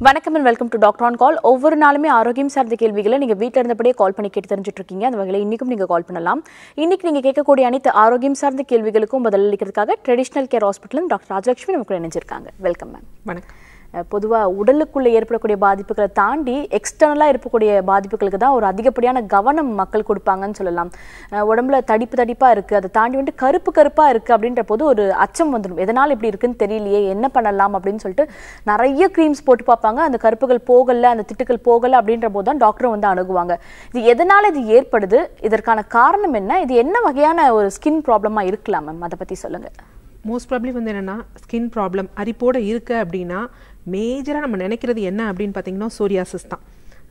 வணக்கம் and welcome to doctor on call ஒவ்வொரு நாளுமே ஆரோக்கியம் சார்ந்த கேள்விகளை நீங்க வீட்டில் இருந்தபடியே கால் பண்ணி கேட்டு தெரிஞ்சுட்டு இருக்கீங்க அந்த வகையில் இன்னைக்கும் நீங்க கால் பண்ணலாம் இன்னைக்கு நீங்க கேட்கக்கூடிய அனைத்து ஆரோக்கியம் சார்ந்த கேள்விகளுக்கும் பதில் அளிக்கிறதுக்காக traditional care hospital doctor Rajalakshmi நமக்கு இணைஞ்சிருக்காங்க வெல்கம் மேம் வணக்கம் பொதுவாக உடலுக்குள்ளே ஏற்படக்கூடிய பாதிப்புகளை தாண்டி எக்ஸ்டர்னலாக இருக்கக்கூடிய பாதிப்புகளுக்கு தான் ஒரு அதிகப்படியான கவனம் மக்கள் கொடுப்பாங்கன்னு சொல்லலாம் அஹ் உடம்புல தடிப்பு தடிப்பாக இருக்குது அதை தாண்டி வந்துட்டு கருப்பு கருப்பாக இருக்குது அப்படின்ற போது ஒரு அச்சம் வந்துடும் எதனால் இப்படி இருக்குன்னு தெரியலையே என்ன பண்ணலாம் அப்படின்னு சொல்லிட்டு நிறைய க்ரீம்ஸ் போட்டு பார்ப்பாங்க அந்த கருப்புகள் போகலை அந்த திட்டுகள் போகலை அப்படின்ற போது தான் டாக்டரும் வந்து அணுகுவாங்க இது எதனால் இது ஏற்படுது இதற்கான காரணம் என்ன இது என்ன வகையான ஒரு ஸ்கின் ப்ராப்ளமாக இருக்கலாம் மேம் அதை பற்றி சொல்லுங்கள் மோஸ்ட் ப்ராப்ளி வந்து என்னென்னா ஸ்கின் ப்ராப்ளம் அரிப்போட இருக்கு அப்படின்னா மேஜராக நம்ம நினைக்கிறது என்ன அப்படின்னு பார்த்தீங்கன்னா சோரியாசிஸ் தான்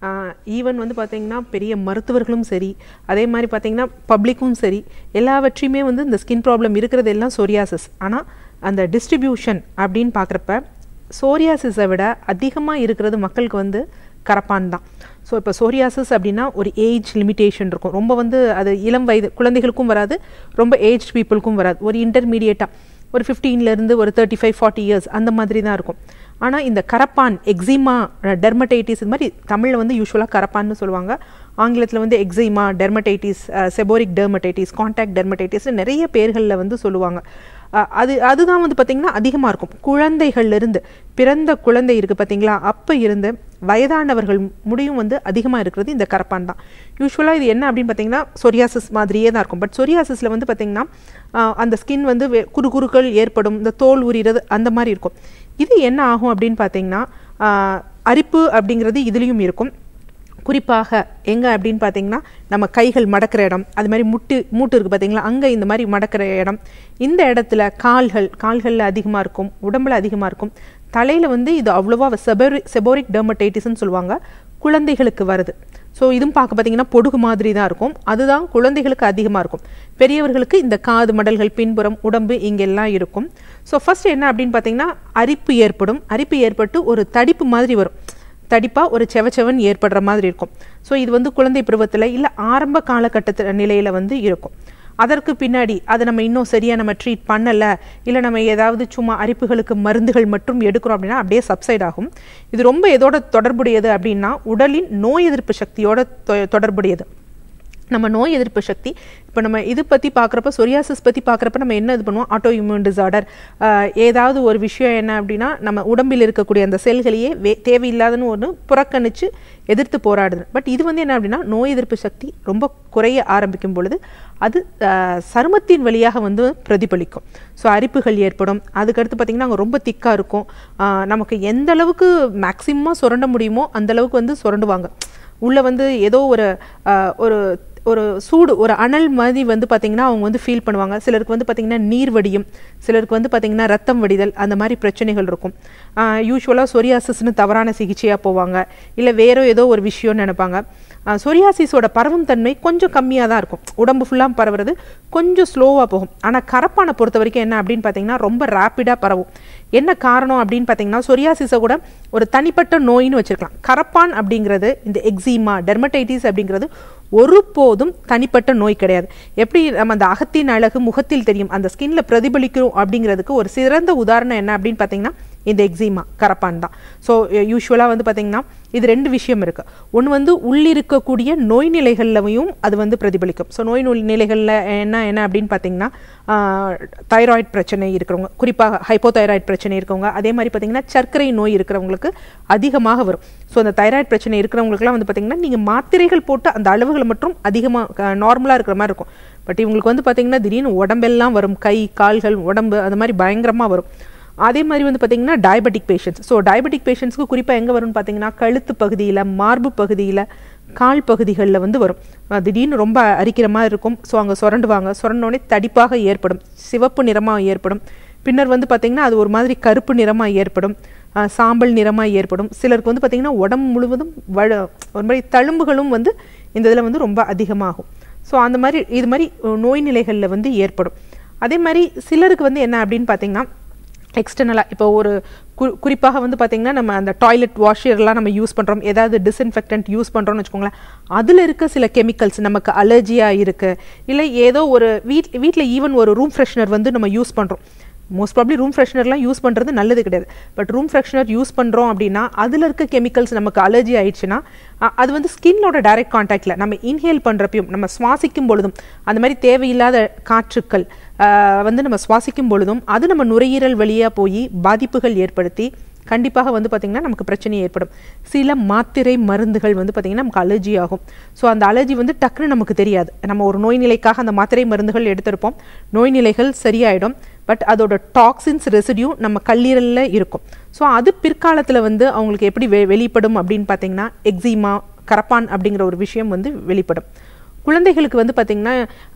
ஈவன் வந்து பார்த்தீங்கன்னா பெரிய மருத்துவர்களும் சரி அதே மாதிரி பார்த்தீங்கன்னா பப்ளிக்கும் சரி எல்லாவற்றையுமே வந்து இந்த ஸ்கின் ப்ராப்ளம் இருக்கிறது எல்லாம் சோரியாசிஸ் ஆனால் அந்த டிஸ்ட்ரிபியூஷன் அப்படின்னு பார்க்குறப்ப சோரியாசிஸை விட அதிகமாக இருக்கிறது மக்களுக்கு வந்து கரப்பான் தான் ஸோ இப்போ சோரியாசிஸ் அப்படின்னா ஒரு ஏஜ் லிமிட்டேஷன் இருக்கும் ரொம்ப வந்து அது இளம் வயது குழந்தைகளுக்கும் வராது ரொம்ப ஏஜ் பீப்புளுக்கும் வராது ஒரு இன்டர்மீடியட்டாக ஒரு 15 ல இருந்து ஒரு தேர்ட்டி ஃபைவ் ஃபார்ட்டி இயர்ஸ் அந்த மாதிரி தான் இருக்கும் ஆனால் இந்த கரப்பான் எக்ஸிமா டெர்மடைட்டிஸ் இது மாதிரி தமிழில் வந்து யூஸ்வலாக கரப்பான்னு சொல்லுவாங்க ஆங்கிலத்தில் வந்து eczema dermatitis seborrheic dermatitis contact dermatitis நிறைய பேர்களில் வந்து சொல்லுவாங்க அஹ் அது அதுதான் வந்து பார்த்திங்கன்னா அதிகமாக இருக்கும் குழந்தைகள்ல இருந்து பிறந்த குழந்தை இருக்குது பார்த்தீங்களா அப்போ இருந்து வயதானவர்கள் முடியும் வந்து அதிகமாக இருக்கிறது இந்த கரப்பான் தான் யூஸ்வலாக இது என்ன அப்படின்னு பார்த்தீங்கன்னா சொரியாசிஸ் மாதிரியே தான் இருக்கும் பட் சொரியாசிஸில் வந்து பார்த்திங்கன்னா ஆஹ் அந்த ஸ்கின் வந்து வே- குறுகுறுக்கள் ஏற்படும் இந்த தோல் உரிகிறது அந்த மாதிரி இருக்கும் இது என்ன ஆகும் அப்படின்னு பார்த்தீங்கன்னா ஆஹ் அரிப்பு அப்படிங்கிறது இதுலேயும் இருக்கும் குறிப்பாக எங்கே அப்படின்னு பார்த்தீங்கன்னா நம்ம கைகள் மடக்கிற இடம் அது மாதிரி முட்டு மூட்டு இருக்குது பார்த்தீங்களா அங்கே இந்த மாதிரி மடக்கிற இடம் இந்த இடத்துல கால்கள் கால்களில் அதிகமாக இருக்கும் உடம்புல அதிகமாக இருக்கும் தலையில் வந்து இது அவ்வளோவா செபோரி செபோரிக் டெர்மடைட்டிஸ்னு சொல்லுவாங்க குழந்தைகளுக்கு வருது ஸோ இதுவும் பார்க்க பார்த்தீங்கன்னா பொடுகு மாதிரி தான் இருக்கும் அதுதான் குழந்தைகளுக்கு அதிகமாக இருக்கும் பெரியவர்களுக்கு இந்த காது மடல்கள் பின்புறம் உடம்பு இங்கெல்லாம் இருக்கும் ஸோ ஃபர்ஸ்ட் என்ன அப்படின்னு பார்த்தீங்கன்னா அரிப்பு ஏற்படும் அரிப்பு ஏற்பட்டு ஒரு தடிப்பு மாதிரி வரும் தடிப்பாக ஒரு செவச்செவன் ஏற்படுற மாதிரி இருக்கும் ஸோ இது வந்து குழந்தை பருவத்தில் இல்லை ஆரம்ப காலகட்டத்து நிலையில் வந்து இருக்கும் அதற்கு பின்னாடி அதை நம்ம இன்னும் சரியாக நம்ம ட்ரீட் பண்ணலை இல்லை நம்ம ஏதாவது சும்மா அரிப்புகளுக்கு மருந்துகள் மட்டும் எடுக்கிறோம் அப்படின்னா அப்படியே சப்சைட் ஆகும் இது ரொம்ப எதோட தொடர்புடையது அப்படின்னா உடலின் நோய் எதிர்ப்பு சக்தியோட தொ- தொடர்புடையது நம்ம நோய் எதிர்ப்பு சக்தி இப்போ நம்ம இது பற்றி பார்க்குறப்ப சொரியாசிஸ் பற்றி பார்க்குறப்ப நம்ம என்ன இது பண்ணுவோம் ஆட்டோ இம்யூன் டிசார்டர் ஏதாவது ஒரு விஷயம் என்ன அப்படின்னா நம்ம உடம்பில் இருக்கக்கூடிய அந்த செல்களையே வே தேவையில்லாதன்னு ஒன்று புறக்கணித்து எதிர்த்து போராடுது பட் இது வந்து என்ன அப்படின்னா நோய் எதிர்ப்பு சக்தி ரொம்ப குறைய ஆரம்பிக்கும் பொழுது அது ஆஹ், சருமத்தின் வழியாக வந்து பிரதிபலிக்கும் ஸோ அரிப்புகள் ஏற்படும் அதுக்கடுத்து பார்த்திங்கன்னா அங்கே ரொம்ப திக்காக இருக்கும் ஆஹ், நமக்கு எந்த அளவுக்கு மேக்சிமமாக சுரண்ட முடியுமோ அந்த அளவுக்கு வந்து சுரண்டுவாங்க உள்ள வந்து ஏதோ ஒரு ஆஹ், ஒரு ஒரு சூடு ஒரு அனல் மாதிரி வந்து பார்த்திங்கன்னா அவங்க வந்து ஃபீல் பண்ணுவாங்க சிலருக்கு வந்து பார்த்திங்கன்னா நீர் வடியும் சிலருக்கு வந்து பார்த்திங்கன்னா ரத்தம் வடிதல் அந்த மாதிரி பிரச்சனைகள் இருக்கும் யூஸ்வலாக சொரியாசிஸ்னு தவறான சிகிச்சையாக போவாங்க இல்லை வேற ஏதோ ஒரு விஷயம்னு நினைப்பாங்க சொரியாசிஸோட பரவும் தன்மை கொஞ்சம் கம்மியாக தான் இருக்கும் உடம்பு ஃபுல்லாக பரவுறது கொஞ்சம் ஸ்லோவாக போகும் ஆனால் கரப்பானை பொறுத்த வரைக்கும் என்ன அப்படின்னு பார்த்தீங்கன்னா ரொம்ப ரேப்பிடாக பரவும் என்ன காரணம் அப்படின்னு பார்த்தீங்கன்னா சொரியாசிஸை கூட ஒரு தனிப்பட்ட நோயின்னு வச்சிருக்கலாம் கரப்பான் அப்படிங்கிறது இந்த எக்ஸிமா டெர்மடைட்டிஸ் அப்படிங்கிறது ஒருபோதும் தனிப்பட்ட நோய் கிடையாது எப்படி நம்ம அந்த அகத்தின் அழகு முகத்தில் தெரியும் அந்த ஸ்கின்ல பிரதிபலிக்கிறோம் அப்படிங்கிறதுக்கு ஒரு சிறந்த உதாரணம் என்ன அப்படின்னு பார்த்தீங்கன்னா இந்த எக்ஸிமா கரப்பான் தான் ஸோ யூஸ்வலாக வந்து பார்த்தீங்கன்னா இது ரெண்டு விஷயம் இருக்கு ஒன்று வந்து உள்ளிருக்கக்கூடிய நோய் நிலைகள்லையும் அது வந்து பிரதிபலிக்கும் ஸோ நோய் நோய் நிலைகளில் என்ன என்ன அப்படின்னு பார்த்தீங்கன்னா தைராய்டு பிரச்சனை இருக்கிறவங்க குறிப்பாக ஹைப்போதைராய்டு பிரச்சனை இருக்கவங்க அதே மாதிரி பார்த்தீங்கன்னா சர்க்கரை நோய் இருக்கிறவங்களுக்கு அதிகமாக வரும் ஸோ அந்த தைராய்டு பிரச்சனை இருக்கிறவங்களுக்குலாம் வந்து பார்த்தீங்கன்னா நீங்கள் மாத்திரைகள் போட்டு அந்த அளவுகளை மட்டும் அதிகமாக நார்மலாக இருக்கிற மாதிரி இருக்கும் பட் இவங்களுக்கு வந்து பார்த்தீங்கன்னா திடீர்னு உடம்பெல்லாம் வரும் கை கால்கள் உடம்பு அந்த மாதிரி பயங்கரமாக வரும் அதே மாதிரி வந்து பார்த்தீங்கன்னா டயபெட்டிக் பேஷண்ட்ஸ் ஸோ டயபெட்டிக் பேஷண்ட்ஸ்க்கு குறிப்பாக எங்கே வரும்னு பார்த்தீங்கன்னா கழுத்து பகுதியில் மார்பு பகுதியில் கால் பகுதிகளில் வந்து வரும் அஹ் திடீர்னு ரொம்ப அரிக்கிற மாதிரி இருக்கும் ஸோ அங்கே சுரண்டுவாங்க சுரண்டோடனே தடிப்பாக ஏற்படும் சிவப்பு நிறமாக ஏற்படும் பின்னர் வந்து பார்த்தீங்கன்னா அது ஒரு மாதிரி கருப்பு நிறமாக ஏற்படும் அஹ் சாம்பல் நிறமாக ஏற்படும் சிலருக்கு வந்து பார்த்தீங்கன்னா உடம்பு முழுவதும் வழ ஒரு மாதிரி தழும்புகளும் வந்து இந்த இதில் வந்து ரொம்ப அதிகமாகும் ஸோ அந்த மாதிரி இது மாதிரி அஹ் நோய் நிலைகளில் வந்து ஏற்படும் அதே மாதிரி சிலருக்கு வந்து என்ன அப்படின்னு பார்த்தீங்கன்னா எக்ஸ்டர்னலாக இப்போ ஒரு கு குறிப்பாக வந்து பார்த்திங்கன்னா நம்ம அந்த டாய்லெட் வாஷர்லாம் நம்ம யூஸ் பண்ணுறோம் ஏதாவது டிஸ்இன்ஃபெக்டன்ட் யூஸ் பண்ணுறோம்னு வச்சுக்கோங்களேன் அதில் இருக்க சில கெமிக்கல்ஸ் நமக்கு அலர்ஜியாக இருக்குது இல்லை ஏதோ ஒரு வீட் வீட்டில் ஈவன் ஒரு ரூம் ஃப்ரெஷ்னர் வந்து நம்ம யூஸ் பண்ணுறோம் மோஸ்ட் ப்ராப்ளி ரூம் ஃப்ரெஷ்னர்லாம் யூஸ் பண்ணுறது நல்லது கிடையாது பட் ரூம் ஃப்ரெஷ்னர் யூஸ் பண்ணுறோம் அப்படின்னா அதில் இருக்க கெமிக்கல்ஸ் நமக்கு அலர்ஜி ஆயிடுச்சுன்னா அ- அது வந்து ஸ்கின்னோட டைரக்ட் காண்டாக்டில் நம்ம இன்ஹேல் பண்ணுறப்பையும் நம்ம சுவாசிக்கும் பொழுதும் அந்த மாதிரி தேவையில்லாத காற்றுக்கள் ஆ, வந்து நம்ம சுவாசிக்கும் பொழுதும் அது நம்ம நுரையீரல் வழியாக போய் பாதிப்புகள் ஏற்படுத்தி கண்டிப்பாக வந்து பார்த்திங்கன்னா நமக்கு பிரச்சனை ஏற்படும் சில மாத்திரை மருந்துகள் வந்து பார்த்திங்கன்னா நமக்கு அலர்ஜி ஆகும் ஸோ அந்த அலர்ஜி வந்து டக்குன்னு நமக்கு தெரியாது நம்ம ஒரு நோய் நிலைக்காக அந்த மாத்திரை மருந்துகள் எடுத்திருப்போம் நோய் நிலைகள் சரியாயிடும் பட் அதோட டாக்ஸின்ஸ் ரெசிடியூ நம்ம கல்லீரலில் இருக்கும் ஸோ அது பிற்காலத்தில் வந்து அவங்களுக்கு எப்படி வெ வெளிப்படும் அப்படின்னு பார்த்தீங்கன்னா எக்ஸிமா கரப்பான் அப்படிங்கிற ஒரு விஷயம் வந்து வெளிப்படும் குழந்தைகளுக்கு வந்து பார்த்திங்கன்னா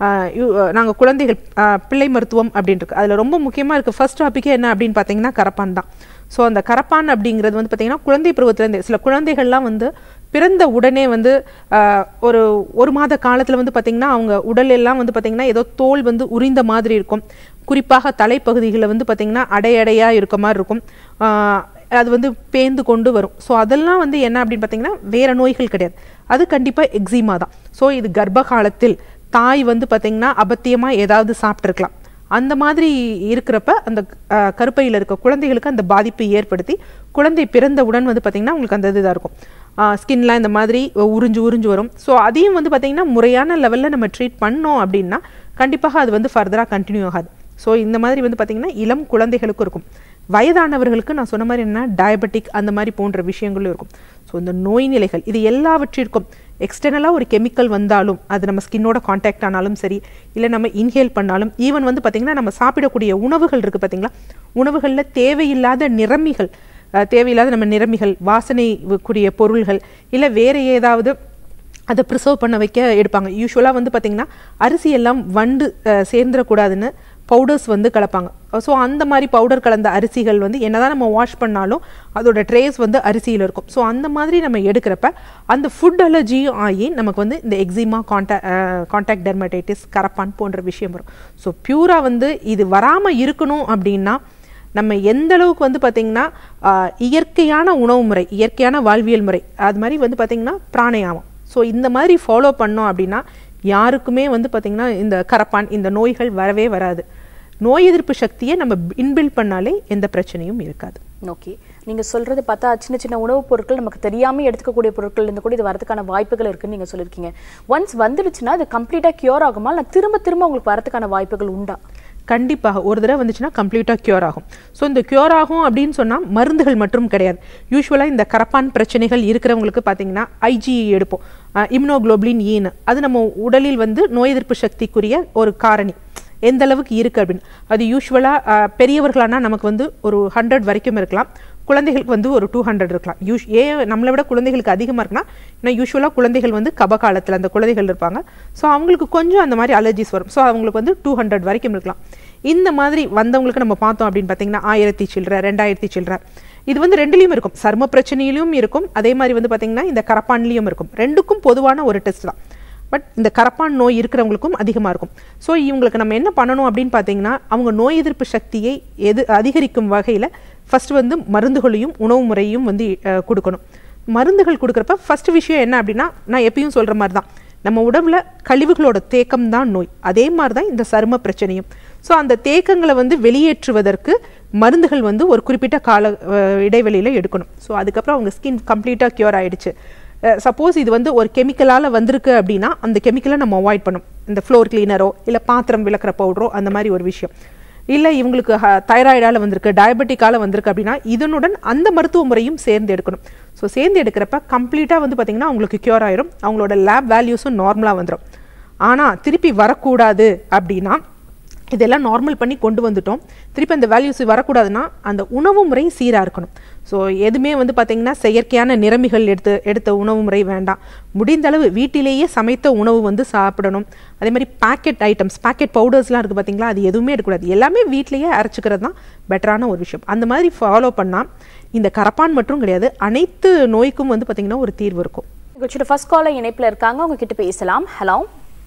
நாங்கள் குழந்தைகள் ஆஹ், பிள்ளை மருத்துவம் அப்படின்னு இருக்கு அதில் ரொம்ப முக்கியமாக இருக்க ஃபர்ஸ்ட் டாப்பிக்கே என்ன அப்படின்னு பார்த்தீங்கன்னா கரப்பான் தான் ஸோ அந்த கரப்பான் அப்படிங்கிறது வந்து பார்த்திங்கன்னா குழந்தை பருவத்திலேருந்து சில குழந்தைகள்லாம் வந்து பிறந்த உடனே வந்து ஆஹ், ஒரு ஒரு மாத காலத்தில் வந்து பார்த்திங்கன்னா அவங்க உடல் எல்லாம் வந்து பார்த்திங்கன்னா ஏதோ தோல் வந்து உரிந்த மாதிரி இருக்கும் குறிப்பாக தலைப்பகுதிகளில் வந்து பார்த்திங்கன்னா அடை அடையாக இருக்க மாதிரி இருக்கும் ஆஹ், அது வந்து பேந்து கொண்டு வரும் ஸோ அதெல்லாம் வந்து என்ன அப்படின்னு பார்த்தீங்கன்னா வேற நோய்கள் கிடையாது அது கண்டிப்பாக எக்ஸிமா தான் ஸோ இது கர்ப்ப காலத்தில் தாய் வந்து பார்த்தீங்கன்னா அபத்தியமாக ஏதாவது சாப்பிட்ருக்கலாம் அந்த மாதிரி இருக்கிறப்ப அந்த அஹ், கருப்பையில் இருக்க குழந்தைகளுக்கு அந்த பாதிப்பு ஏற்படுத்தி குழந்தை பிறந்தவுடன் வந்து பார்த்திங்கன்னா உங்களுக்கு அந்த இதுதான் இருக்கும் ஸ்கின்லாம் இந்த மாதிரி உறிஞ்சு உறிஞ்சு வரும் ஸோ அதையும் வந்து பார்த்திங்கன்னா முறையான லெவலில் நம்ம ட்ரீட் பண்ணோம் அப்படின்னா கண்டிப்பாக அது வந்து ஃபர்தராக கண்டினியூ ஆகாது ஸோ இந்த மாதிரி வந்து பார்த்திங்கன்னா இளம் குழந்தைகளுக்கும் இருக்கும் வயதானவர்களுக்கு நான் சொன்ன மாதிரி என்ன டயபெட்டிக் அந்த மாதிரி போன்ற விஷயங்களும் இருக்கும் ஸோ இந்த நோய் நிலைகள் இது எல்லாவற்றிற்கும் எக்ஸ்டர்னலாக ஒரு கெமிக்கல் வந்தாலும் அது நம்ம ஸ்கின்னோட காண்டாக்ட் ஆனாலும் சரி இல்லை நம்ம இன்ஹேல் பண்ணாலும் ஈவன் வந்து பார்த்திங்கன்னா நம்ம சாப்பிடக்கூடிய உணவுகள் இருக்குது பார்த்தீங்களா உணவுகளில் தேவையில்லாத நிறமிகள் அஹ், தேவையில்லாத நம்ம நிறமிகள் வாசனை கூடிய பொருள்கள் இல்லை வேறு ஏதாவது அதை ப்ரிசர்வ் பண்ண வைக்க எடுப்பாங்க யூஸ்வலாக வந்து பார்த்திங்கன்னா அரிசி எல்லாம் வண்டு அஹ், சேர்ந்துடக்கூடாதுன்னு பவுடர்ஸ் வந்து கலப்பாங்க ஸோ அந்த மாதிரி பவுடர் கலந்த அரிசிகள் வந்து என்னதான் நம்ம வாஷ் பண்ணாலும் அதோட ட்ரேஸ் வந்து அரிசியில் இருக்கும் ஸோ அந்த மாதிரி நம்ம எடுக்கிறப்ப அந்த ஃபுட் அலர்ஜியும் ஆகி நமக்கு வந்து இந்த எக்ஸிமா கான்டா கான்டாக்ட் டெர்மடைட்டிஸ் கரப்பான் போன்ற விஷயம் வரும் ஸோ பியூராக வந்து இது வராமல் இருக்கணும் அப்படின்னா நம்ம எந்த அளவுக்கு வந்து பார்த்திங்கன்னா ஆஹ், இயற்கையான உணவு முறை இயற்கையான வாழ்வியல் முறை அது மாதிரி வந்து பார்த்திங்கன்னா பிராணயாமம் ஸோ இந்த மாதிரி ஃபாலோ பண்ணோம் அப்படின்னா யாருக்குமே வந்து பார்த்திங்கன்னா இந்த கரப்பான் இந்த நோய்கள் வரவே வராது நோய் எதிர்ப்பு சக்தியை நம்ம இன்பில்ட் பண்ணாலே எந்த பிரச்சனையும் இருக்காது ஓகே நீங்க சொல்றது பார்த்தா சின்ன சின்ன உணவுப் பொருட்கள் நமக்கு தெரியாம எடுத்துக்கக்கூடிய பொருட்கள் இருந்து கூட இது வரதுக்கான வாய்ப்புகள் இருக்குன்னு நீங்க சொல்லியிருக்கீங்க ஒன்ஸ் வந்துடுச்சுன்னா அது கம்ப்ளீட்டா கியூர் ஆகுமா இல்லை திரும்ப திரும்ப உங்களுக்கு வரதுக்கான வாய்ப்புகள் உண்டா கண்டிப்பாக ஒரு தடவை வந்துச்சுன்னா கம்ப்ளீட்டாக க்யூர் ஆகும் ஸோ இந்த க்யூர் ஆகும் அப்படின்னு சொன்னால் மருந்துகள் மட்டும் கிடையாது யூஸ்வலாக இந்த கரப்பான் பிரச்சனைகள் இருக்கிறவங்களுக்கு பார்த்தீங்கன்னா ஐஜி எடுப்போம் இம்னோகுளோபிளின் ஈனு அது நம்ம உடலில் வந்து நோய் எதிர்ப்பு சக்திக்குரிய ஒரு காரணி எந்த அளவுக்கு இருக்குது அப்படின்னு அது யூஸ்வலாக பெரியவர்களானா நமக்கு வந்து ஒரு ஹண்ட்ரட் வரைக்கும் இருக்கலாம் குழந்தைகளுக்கு வந்து ஒரு டூ ஹண்ட்ரட் இருக்கலாம் யூஸ் ஏன் நம்மளை விட குழந்தைகளுக்கு அதிகமாக இருக்குன்னா ஏன்னா யூஸ்வலாக குழந்தைகள் வந்து கப காலத்தில் அந்த குழந்தைகள் இருப்பாங்க ஸோ அவங்களுக்கு கொஞ்சம் அந்த மாதிரி அலர்ஜிஸ் வரும் ஸோ அவங்களுக்கு வந்து டூ ஹண்ட்ரட் வரைக்கும் இருக்கலாம் இந்த மாதிரி வந்தவங்களுக்கு நம்ம பார்த்தோம் அப்படின்னு பார்த்தீங்கன்னா ஆயிரத்தி சில்லற ரெண்டாயிரத்தி சில்லற இது வந்து ரெண்டுலேயும் இருக்கும் சர்ம பிரச்சனையிலும் இருக்கும் அதே மாதிரி வந்து பார்த்தீங்கன்னா இந்த கரப்பான்லேயும் இருக்கும் ரெண்டுக்கும் பொதுவான ஒரு டெஸ்ட் தான் பட் இந்த கரப்பான் நோய் இருக்கிறவங்களுக்கும் அதிகமாக இருக்கும் ஸோ இவங்களுக்கு நம்ம என்ன பண்ணணும் அப்படின்னு பார்த்தீங்கன்னா அவங்க நோய் எதிர்ப்பு சக்தியை எது அதிகரிக்கும் வகையில் ஃபர்ஸ்ட் வந்து மருந்துகளையும் உணவு முறையும் வந்து அஹ், கொடுக்கணும் மருந்துகள் கொடுக்குறப்ப ஃபர்ஸ்ட் விஷயம் என்ன அப்படின்னா நான் எப்பயும் சொல்கிற மாதிரி தான் நம்ம உடம்புல கழிவுகளோட தேக்கம் தான் நோய் அதே மாதிரி தான் இந்த சரும பிரச்சனையும் ஸோ அந்த தேக்கங்களை வந்து வெளியேற்றுவதற்கு மருந்துகள் வந்து ஒரு குறிப்பிட்ட கால அஹ், இடைவெளியில எடுக்கணும் ஸோ அதுக்கப்புறம் அவங்க ஸ்கின் கம்ப்ளீட்டாக க்யூர் ஆயிடுச்சு சப்போஸ் இது வந்து ஒரு கெமிக்கலால் வந்திருக்கு அப்படின்னா அந்த கெமிக்கலை நம்ம அவாய்ட் பண்ணும் இந்த ஃப்ளோர் கிளீனரோ இல்லை பாத்திரம் விளக்குற பவுடரோ அந்த மாதிரி ஒரு விஷயம் இல்லை இவங்களுக்கு தைராய்டால வந்திருக்கு டயபெட்டிக்கால வந்திருக்கு அப்படின்னா இதனுடன் அந்த மருத்துவ முறையும் சேர்ந்து எடுக்கணும் ஸோ சேர்ந்து எடுக்கிறப்ப கம்ப்ளீட்டாக வந்து பார்த்திங்கன்னா அவங்களுக்கு க்யூர் ஆயிரும் அவங்களோட லேப் வேல்யூஸும் நார்மலாக வந்துடும் ஆனால் திருப்பி வரக்கூடாது அப்படின்னா இதெல்லாம் நார்மல் பண்ணி கொண்டு வந்துட்டோம் திருப்பி அந்த வேல்யூஸ் வரக்கூடாதுன்னா அந்த உணவு முறை சீராக இருக்கணும் ஸோ எதுவுமே வந்து பார்த்திங்கன்னா செயற்கையான நிறமிகள் எடுத்து எடுத்த உணவு முறை வேண்டாம் முடிந்த அளவு வீட்டிலேயே சமைத்த உணவு வந்து சாப்பிடணும் அதே மாதிரி பேக்கெட் ஐட்டம்ஸ் பேக்கெட் பவுடர்ஸ்லாம் இருக்குது பார்த்தீங்களா அது எதுவுமே எடுக்கக்கூடாது எல்லாமே வீட்டிலேயே அரைச்சிக்கிறது தான் பெட்டரான ஒரு விஷயம் அந்த மாதிரி ஃபாலோ பண்ணால் இந்த கரப்பான் மட்டும் கிடையாது அனைத்து நோய்க்கும் வந்து பார்த்திங்கன்னா ஒரு தீர்வு இருக்கும் நிகழ்ச்சியோட ஃபர்ஸ்ட் காலர் இணைப்புல இருக்காங்க அவங்க கிட்ட பேசலாம் ஹலோ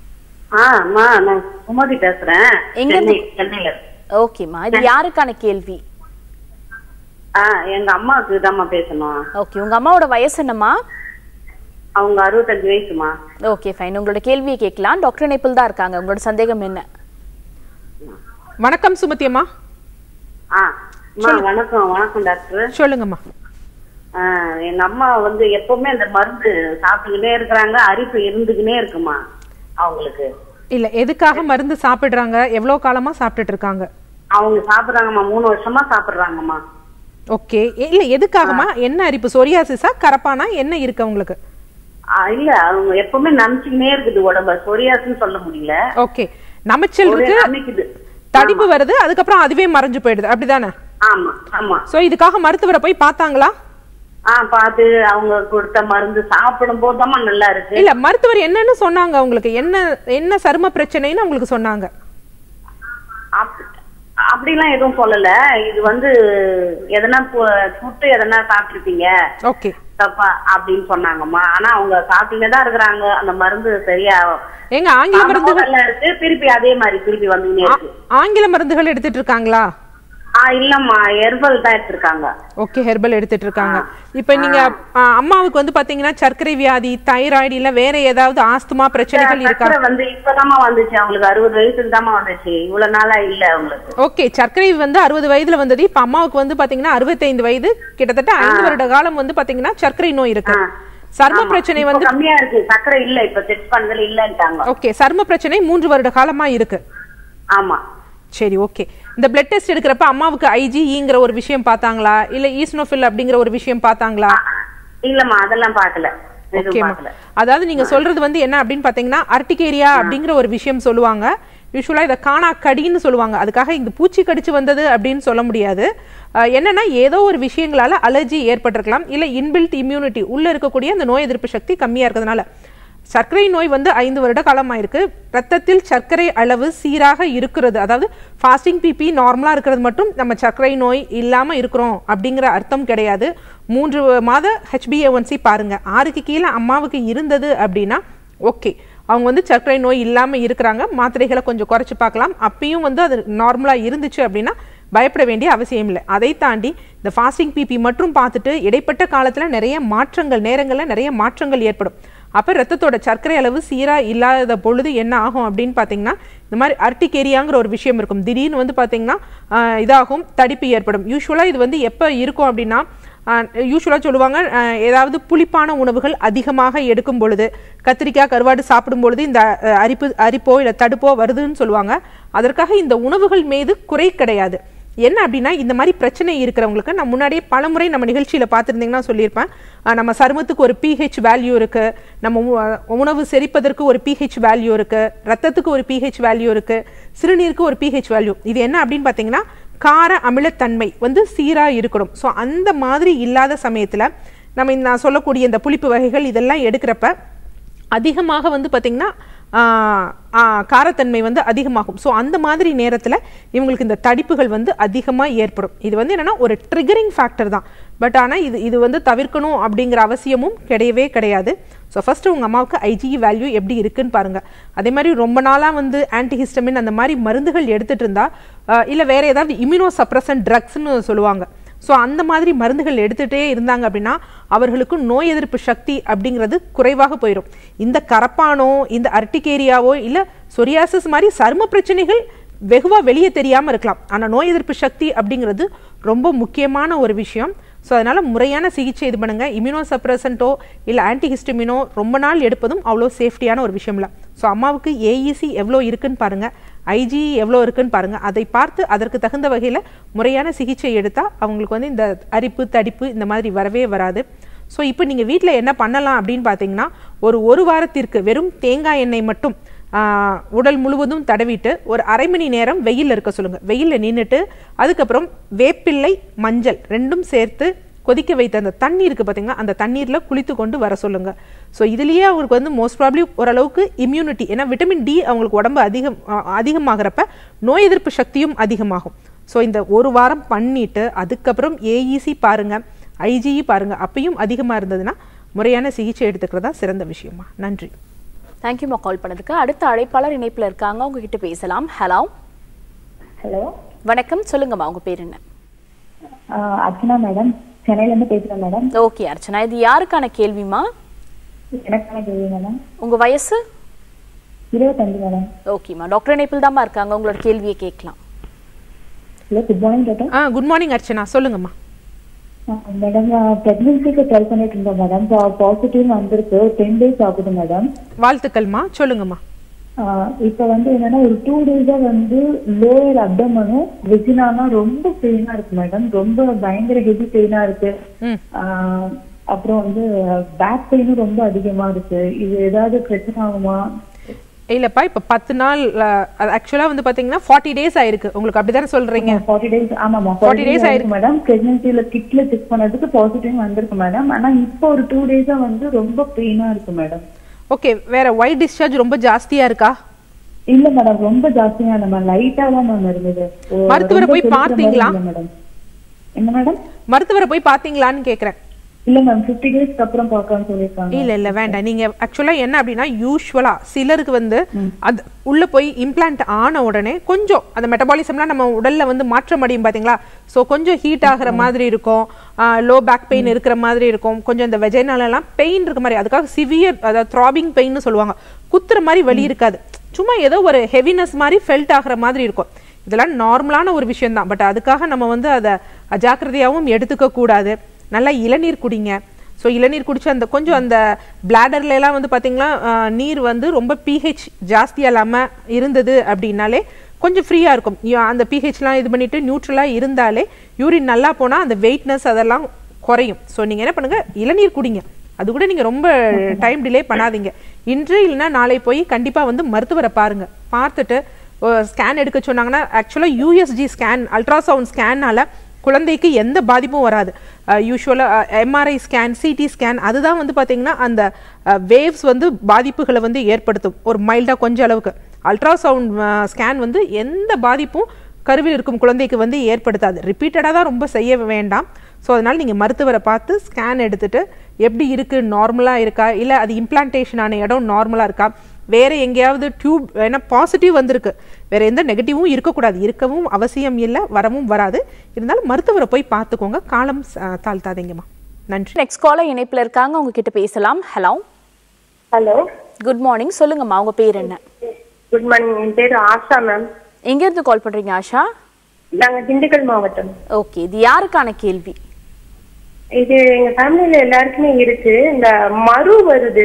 ஆ அம்மா நான் சுமதி பேசுறேன் எங்க சென்னை இருந்து? சென்னையில இருந்து. ஓகேம்மா இது யாருக்கான கேள்வி ஆ எங்க அம்மாவுக்கு தாம்மா பேசணும் ஓகே உங்க அம்மாவோட வயசு என்னம்மா அவங்க அறுபத்தஞ்சு வயசுமா ஓகே ஃபைன் உங்களோட கேள்வியை கேட்கலாம் டாக்டர் இணைப்பில் தான் இருக்காங்க உங்களோட சந்தேகம் என்ன வணக்கம் சுமதி அம்மா ஆ அம்மா வணக்கம் வணக்கம் டாக்டர் சொல்லுங்கம்மா ஆ, எங்க அம்மா வந்து எப்பவுமே அந்த மருந்து சாப்பிட்டுக்கிட்டே இருக்கிறாங்க அரிப்பு இருந்துக்கினே இருக்குமா அவங்களுக்கு இல்ல எதுக்காக மருந்து சாப்பிடுறாங்க எவ்வளவு காலமா சாப்பிட்டுட்டு இருக்காங்க அவங்க சாப்பிடுறாங்கம்மா மூணு வருஷமா சாப்பிடுறாங்கம்மா ஓகே இல்ல எதுக்காகமா என்ன அரிப்பு சொரியாசிஸா கரப்பானா என்ன இருக்கு உங்களுக்கு ஆ, இல்ல அவங்க எப்பவுமே நனைச்சுக்கினே இருக்குது உடம்ப சொரியாசுன்னு சொல்ல முடியல ஓகே நமைச்சல் ஒரே இருக்கு நமைக்குது தடிப்பு வருது அதுக்கப்புறம் அதுவே மறைஞ்சு போயிடுது அப்படிதானே ஆமா ஆமா சோ இதுக்காக மருத்துவரை போய் பார்த்தாங்களா ஆ பார்த்து அவங்க கொடுத்த மருந்து சாப்பிடும் போதுதாம்மா நல்லா இருக்கு இல்ல மருத்துவர் என்னன்னு சொன்னாங்க உங்களுக்கு என்ன என்ன சரும பிரச்சனைன்னு உங்களுக்கு சொன்னாங்க அப்- அப்படிலாம் எதுவும் சொல்லல இது வந்து எதனா புட்டு எதனா சாப்பிட்டுருப்பீங்க ஓகே தப்பா அப்படின்னு சொன்னாங்கம்மா ஆனா அவங்க சாப்பிட்டுனே தான் இருக்கிறாங்க அந்த மருந்து சரியா எங்க ஆங்கில மருந்துகள் நல்லா இருக்கு திருப்பி அதே மாதிரி திருப்பி வந்துனே ஆ- இருக்கு ஆங்கில மருந்துகள் எடுத்துட்டு இருக்காங்களா ஆ இல்லம்மா ஹெர்பல் தான் எடுத்திருக்காங்க ஓகே ஹெர்பல் எடுத்துட்டு இருக்காங்க இப்போ நீங்க ஆ, அம்மாவுக்கு வந்து பாத்தீங்கன்னா சர்க்கரை வியாதி தைராய்டு இல்ல வேற ஏதாவது ஆஸ்துமா பிரச்சனைகள் இருக்கா சக்கரை வந்து இப்பதாம்மா வந்துச்சு அவங்களுக்கு அறுபது வயசுக்கு தாம்மா வந்துச்சு இவ்வளவு நாளா இல்ல அவங்களுக்கு ஓகே சர்க்கரை வந்து அறுபது வயதுல வந்தது இப்ப அம்மாவுக்கு வந்து பாத்தீங்கன்னா அறுபத்தைந்து வயது கிட்டத்தட்ட ஐந்து வருட காலம் வந்து பாத்தீங்கன்னா சர்க்கரை நோய் இருக்கு சர்ம பிரச்சனை இப்ப வந்து கம்மியா இருக்கு சக்கரை இல்ல இப்ப செக் பண்ணதுல இல்லன்ட்டாங்க ஓகே சர்ம பிரச்சனை மூன்று வருட காலமா இருக்கு ஆமா சரி ஓகே இந்த பிளட் டெஸ்ட் எடுக்கிறப்ப அம்மாவுக்கு ஐஜிஇங்கிற ஒரு விஷயம் பார்த்தாங்களா இல்ல ஈஸ்னோஃபில் அப்படிங்கிற ஒரு விஷயம் பார்த்தாங்களா இல்லம்மா அதெல்லாம் பாக்கல எதுவும் ஓகேமா பாக்கல அதாவது நீங்க சொல்றது வந்து என்ன அப்படின்னு பாத்தீங்கன்னா அர்டிகேரியா அப்படிங்கிற ஒரு விஷயம் சொல்லுவாங்க யூஸ்வலா இதை காணா கடின்னு சொல்லுவாங்க அதுக்காக இந்த பூச்சி கடிச்சு வந்தது அப்படின்னு சொல்ல முடியாது அஹ் என்னன்னா ஏதோ ஒரு விஷயங்களால அலர்ஜி ஏற்பட்டிருக்கலாம் இல்ல இன்பில்ட் இம்யூனிட்டி உள்ள இருக்கக்கூடிய அந்த நோய் எதிர்ப்பு சக்தி கம்மியா இருக்கிறதுனால சர்க்கரை நோய் வந்து ஐந்து வருட காலமாயிருக்கு ரத்தத்தில் சர்க்கரை அளவு சீராக இருக்கிறது அதாவது ஃபாஸ்டிங் பிபி நார்மலா இருக்கிறது மட்டும் நம்ம சர்க்கரை நோய் இல்லாம இருக்கிறோம் அப்படிங்கிற அர்த்தம் கிடையாது மூன்று மாத ஹெச்பிஏஒன்சி பாருங்க ஆறுக்கு கீழே அம்மாவுக்கு இருந்தது அப்படின்னா ஓகே அவங்க வந்து சர்க்கரை நோய் இல்லாம இருக்கிறாங்க மாத்திரைகளை கொஞ்சம் குறைச்சு பார்க்கலாம் அப்பயும் வந்து அது நார்மலா இருந்துச்சு அப்படின்னா பயப்பட வேண்டிய அவசியம் இல்லை அதை தாண்டி இந்த ஃபாஸ்டிங் பிபி மட்டும் பார்த்துட்டு இடைப்பட்ட காலத்துல நிறைய மாற்றங்கள் நேரங்கள்ல நிறைய மாற்றங்கள் ஏற்படும் அப்ப ரத்தத்தோட சர்க்கரை அளவு சீரா இல்லாத பொழுது என்ன ஆகும் அப்படின்னு பாத்தீங்கன்னா இந்த மாதிரி அர்டிகேரியாங்கிற ஒரு விஷயம் இருக்கும் திடீர்னு வந்து பாத்தீங்கன்னா ஆஹ் இதாகும் தடிப்பு ஏற்படும் யூஸ்வலா இது வந்து எப்ப இருக்கும் அப்படின்னா யூஸ்வலாக சொல்லுவாங்க ஆஹ் ஏதாவது புளிப்பான உணவுகள் அதிகமாக எடுக்கும் பொழுது கத்திரிக்காய் கருவாடு சாப்பிடும் பொழுது இந்த அஹ், அரிப்பு அரிப்போ இல்லை தடுப்போ வருதுன்னு சொல்லுவாங்க அதற்காக இந்த உணவுகள் மீது குறை கிடையாது என்ன அப்படின்னா இந்த மாதிரி பிரச்சனை இருக்கிறவங்களுக்கு நான் முன்னாடியே பலமுறை நம்ம நிகழ்ச்சியில பார்த்துருந்தீங்கன்னா சொல்லியிருப்பேன் ஆஹ் நம்ம சருமத்துக்கு ஒரு பிஹெச் வேல்யூ இருக்கு நம்ம உ- உணவு செரிப்பதற்கு ஒரு பிஹெச் வேல்யூ இருக்கு ரத்தத்துக்கு ஒரு பிஹெச் வேல்யூ இருக்கு சிறுநீருக்கு ஒரு பிஹெச் வேல்யூ இது என்ன அப்படின்னு பார்த்தீங்கன்னா கார அமிலத்தன்மை வந்து சீரா இருக்கணும் ஸோ அந்த மாதிரி இல்லாத சமயத்துல நம்ம இந்த நான் சொல்லக்கூடிய இந்த புளிப்பு வகைகள் இதெல்லாம் எடுக்கிறப்ப அதிகமாக வந்து பார்த்திங்கன்னா ஆஹ், ஆஹ், காரத்தன்மை வந்து அதிகமாகும் ஸோ அந்த மாதிரி நேரத்தில் இவங்களுக்கு இந்த தடிப்புகள் வந்து அதிகமாக ஏற்படும் இது வந்து என்னன்னா ஒரு ட்ரிகரிங் ஃபேக்டர் தான் பட் ஆனால் இது இது வந்து தவிர்க்கணும் அப்படிங்கிற அவசியமும் கிடையவே கிடையாது ஸோ ஃபர்ஸ்ட் உங்கள் அம்மாவுக்கு ஐஜிஇ வேல்யூ எப்படி இருக்குன்னு பாருங்க அதே மாதிரி ரொம்ப நாளாக வந்து ஆன்டிஹிஸ்டமின் அந்த மாதிரி மருந்துகள் எடுத்துட்டு இருந்தா இல்லை வேற ஏதாவது இம்யூனோ சப்ரசன் ட்ரக்ஸ்னு சொல்லுவாங்க ஸோ அந்த மாதிரி மருந்துகள் எடுத்துகிட்டே இருந்தாங்க அப்படின்னா அவர்களுக்கு நோய் எதிர்ப்பு சக்தி அப்படிங்கிறது குறைவாக போயிடும் இந்த கரப்பானோ இந்த அர்டிகேரியாவோ இல்லை சொரியாசிஸ் மாதிரி சரும பிரச்சனைகள் வெகுவாக வெளியே தெரியாமல் இருக்கலாம் ஆனால் நோய் எதிர்ப்பு சக்தி அப்படிங்கிறது ரொம்ப முக்கியமான ஒரு விஷயம் ஸோ அதனால் முறையான சிகிச்சை இது பண்ணுங்க இம்யூனோ சப்ரசன்ட்டோ இல்லை ஆன்டிஹிஸ்டமினோ ரொம்ப நாள் எடுப்பதும் அவ்வளோ சேஃப்டியான ஒரு விஷயம் இல்லை ஸோ அம்மாவுக்கு ஏஇசி எவ்வளோ இருக்குன்னு பாருங்க ஐஜி எவ்வளோ இருக்குன்னு பாருங்க அதை பார்த்து அதற்கு தகுந்த வகையில் முறையான சிகிச்சை எடுத்தால் அவங்களுக்கு வந்து இந்த அரிப்பு தடிப்பு இந்த மாதிரி வரவே வராது ஸோ இப்போ நீங்கள் வீட்டில் என்ன பண்ணலாம் அப்படின்னு பார்த்தீங்கன்னா ஒரு ஒரு வாரத்திற்கு வெறும் தேங்காய் எண்ணெய் மட்டும் ஆஹ், உடல் முழுவதும் தடவிட்டு ஒரு அரை மணி நேரம் வெயில்ல இருக்க சொல்லுங்க வெயில்ல நின்றுட்டு அதுக்கப்புறம் வேப்பிள்ளை மஞ்சள் ரெண்டும் சேர்த்து கொதிக்க வைத்த அந்த தண்ணி இருக்கு பார்த்தீங்கன்னா அந்த தண்ணீரில் குளித்து கொண்டு வர சொல்லுங்க ஸோ இதுலேயே அவங்களுக்கு வந்து மோஸ்ட் ப்ராப்ளி ஓரளவுக்கு இம்யூனிட்டி ஏன்னா விட்டமின் டி அவங்களுக்கு உடம்பு அதிகம் அஹ், அதிகமாகிறப்ப நோய் எதிர்ப்பு சக்தியும் அதிகமாகும் ஸோ இந்த ஒரு வாரம் பண்ணிட்டு அதுக்கப்புறம் ஏஇசி பாருங்க ஐஜிஇ பாருங்க அப்பயும் அதிகமாக இருந்ததுன்னா முறையான சிகிச்சை எடுத்துக்கிறதா சிறந்த விஷயமா நன்றி தேங்க்யூமா கால் பண்ணதுக்கு அடுத்த அழைப்பாளர் இணைப்புல இருக்காங்க உங்ககிட்ட பேசலாம் ஹலோ ஹலோ வணக்கம் சொல்லுங்கம்மா உங்க பேர் என்ன அர்ச்சனா மேடம் சென்னையில இருந்து பேசுறேன் மேடம் ஓகே அர்ச்சனா இது யாருக்கான கேள்விமா எனக்கான கேள்வி மேடம் உங்க வயசு இருபத்தஞ்சு மேடம் ஓகேம்மா டாக்டர் இணைப்பில் தாம்மா இருக்காங்க உங்களோட கேள்வியை கேட்கலாம் ஹலோ குட் மார்னிங் டாக்டர் ஆ குட் மார்னிங் அர்ச்சனா சொல்லுங்கம்மா மேடம் ப்ரெக்னன்சிக்கு ட்ரை பண்ணிட்டு இருந்தேன் மேடம் பாசிட்டிவ் வந்திருக்கு டென் டேஸ் ஆகுது மேடம் வாழ்த்துக்கள்மா சொல்லுங்கம்மா இப்போ வந்து என்னன்னா ஒரு டூ டேஸா வந்து லோயர் அப்டமனும் வெஜினானா ரொம்ப பெயினா இருக்கு மேடம் ரொம்ப பயங்கர ஹெவி பெயினா இருக்கு ம் ஆஹ் அப்புறம் வந்து பேக் பெயினும் ரொம்ப அதிகமா இருக்கு இது ஏதாவது பிரச்சனை ஆகுமா இல்லப்பா இப்போ பத்து நாள் ஆக்சுவலாக வந்து பார்த்தீங்கன்னா ஃபார்ட்டி டேஸ் ஆயிருக்கு உங்களுக்கு அப்படிதானே சொல்றீங்க ஃபார்ட்டி டேஸ் ஆமாமா 40 ஃபார்ட்டி days டேஸ் ஆயிருக்கு. ஆயிருக்கு மேடம் பிரெக்னன்சில கிட்ல செக் பண்ணதுக்கு பாசிட்டிவ் வந்திருக்கு மேடம் ஆனா இப்போ ஒரு டூ டேஸா வந்து ரொம்ப பெயினா இருக்கு மேடம் ஓகே வேற ஒயிட் டிஸ்சார்ஜ் ரொம்ப ஜாஸ்தியா இருக்கா இல்ல மேடம் ரொம்ப ஜாஸ்தியா நம்ம லைட்டா தான் மேம் இருந்தது ஓ, மருத்துவரை ரொம்ப போய் பெருசா பார்த்தீங்களா? இல்ல மேடம் என்ன மேடம் மருத்துவரை போய் பார்த்தீங்களான்னு கேட்குறேன் இல்ல மேம் பிப்டி டேஸ்க்கு அப்புறம் பார்க்கலாம்னு சொல்லியிருக்காங்க இல்ல இல்ல வேண்டாம் நீங்க ஆக்சுவலா என்ன அப்படின்னா யூஸ்வலா சிலருக்கு வந்து அது உள்ள போய் இம்ப்ளான்ட் ஆன உடனே கொஞ்சம் அந்த மெட்டபாலிசம்லாம் நம்ம உடல்ல வந்து மாற்றம் அடையும் பாத்தீங்களா சோ கொஞ்சம் ஹீட் ஆகுற மாதிரி இருக்கும் லோ பேக் பெயின் இருக்கிற மாதிரி இருக்கும் கொஞ்சம் இந்த வெஜைனால எல்லாம் பெயின் இருக்க மாதிரி அதுக்காக சிவியர் அதாவது த்ராபிங் பெயின்னு சொல்லுவாங்க குத்துற மாதிரி வலி இருக்காது சும்மா ஏதோ ஒரு ஹெவினஸ் மாதிரி ஃபெல்ட் ஆகுற மாதிரி இருக்கும் இதெல்லாம் நார்மலான ஒரு விஷயம் தான் பட் அதுக்காக நம்ம வந்து அதை அஜாக்கிரதையாகவும் எடுத்துக்க கூடாது நல்லா இளநீர் குடிங்க ஸோ இளநீர் குடிச்சு அந்த கொஞ்சம் அந்த பிளாடர்ல எல்லாம் வந்து பார்த்தீங்கன்னா ஆஹ், நீர் வந்து ரொம்ப பிஹெச் ஜாஸ்தியா இல்லாம இருந்தது அப்படின்னாலே கொஞ்சம் ஃப்ரீயா இருக்கும் யா- அந்த பிஹெச்லாம் இது பண்ணிட்டு நியூட்ரலா இருந்தாலே யூரின் நல்லா போனா அந்த வெயிட்னஸ் அதெல்லாம் குறையும் ஸோ நீங்க என்ன பண்ணுங்க இளநீர் குடிங்க அது கூட நீங்க ரொம்ப டைம் டிலே பண்ணாதீங்க இன்று இல்லைன்னா நாளை போய் கண்டிப்பா வந்து மருத்துவரை பாருங்க பார்த்துட்டு ஸ்கேன் எடுக்க சொன்னாங்கன்னா ஆக்சுவலாக யூஎஸ்ஜி ஸ்கேன் அல்ட்ராசவுண்ட் ஸ்கேன்னால குழந்தைக்கு எந்த பாதிப்பும் வராது யூஸ்வலாக எம்ஆர்ஐ ஸ்கேன் சிடி ஸ்கேன் அதுதான் வந்து பார்த்தீங்கன்னா அந்த வேவ்ஸ் வந்து பாதிப்புகளை வந்து ஏற்படுத்தும் ஒரு மைல்டாக கொஞ்சம் அளவுக்கு அல்ட்ராசவுண்ட் ஸ்கேன் வந்து எந்த பாதிப்பும் கருவில் இருக்கும் குழந்தைக்கு வந்து ஏற்படுத்தாது ரிப்பீட்டடாக தான் ரொம்ப செய்ய வேண்டாம் ஸோ அதனால் நீங்கள் மருத்துவரை பார்த்து ஸ்கேன் எடுத்துட்டு எப்படி இருக்குது நார்மலாக இருக்கா இல்லை அது இம்ப்ளான்டேஷன் ஆன இடம் நார்மலாக இருக்கா வேற எங்கேயாவது டியூப் ஏன்னா பாசிட்டிவ் வந்திருக்கு வேற எந்த நெகட்டிவும் இருக்கக்கூடாது இருக்கவும் அவசியம் இல்லை வரவும் வராது இருந்தாலும் மருத்துவரை போய் பார்த்துக்கோங்க காலம் அஹ், தாழ்த்தாதீங்கம்மா நன்றி நெக்ஸ்ட் காலர் இணைப்புல இருக்காங்க அவங்க கிட்ட பேசலாம் ஹலோ ஹலோ குட் மார்னிங் சொல்லுங்கம்மா உங்க பேர் என்ன குட் மார்னிங் என் பேர் ஆஷா மேம் எங்க இருந்து கால் பண்றீங்க ஆஷா நாங்க திண்டுக்கல் மாவட்டம் ஓகே இது யாருக்கான கேள்வி இது எங்க ஃபேமிலில எல்லாருக்குமே இருக்கு இந்த மறு வருது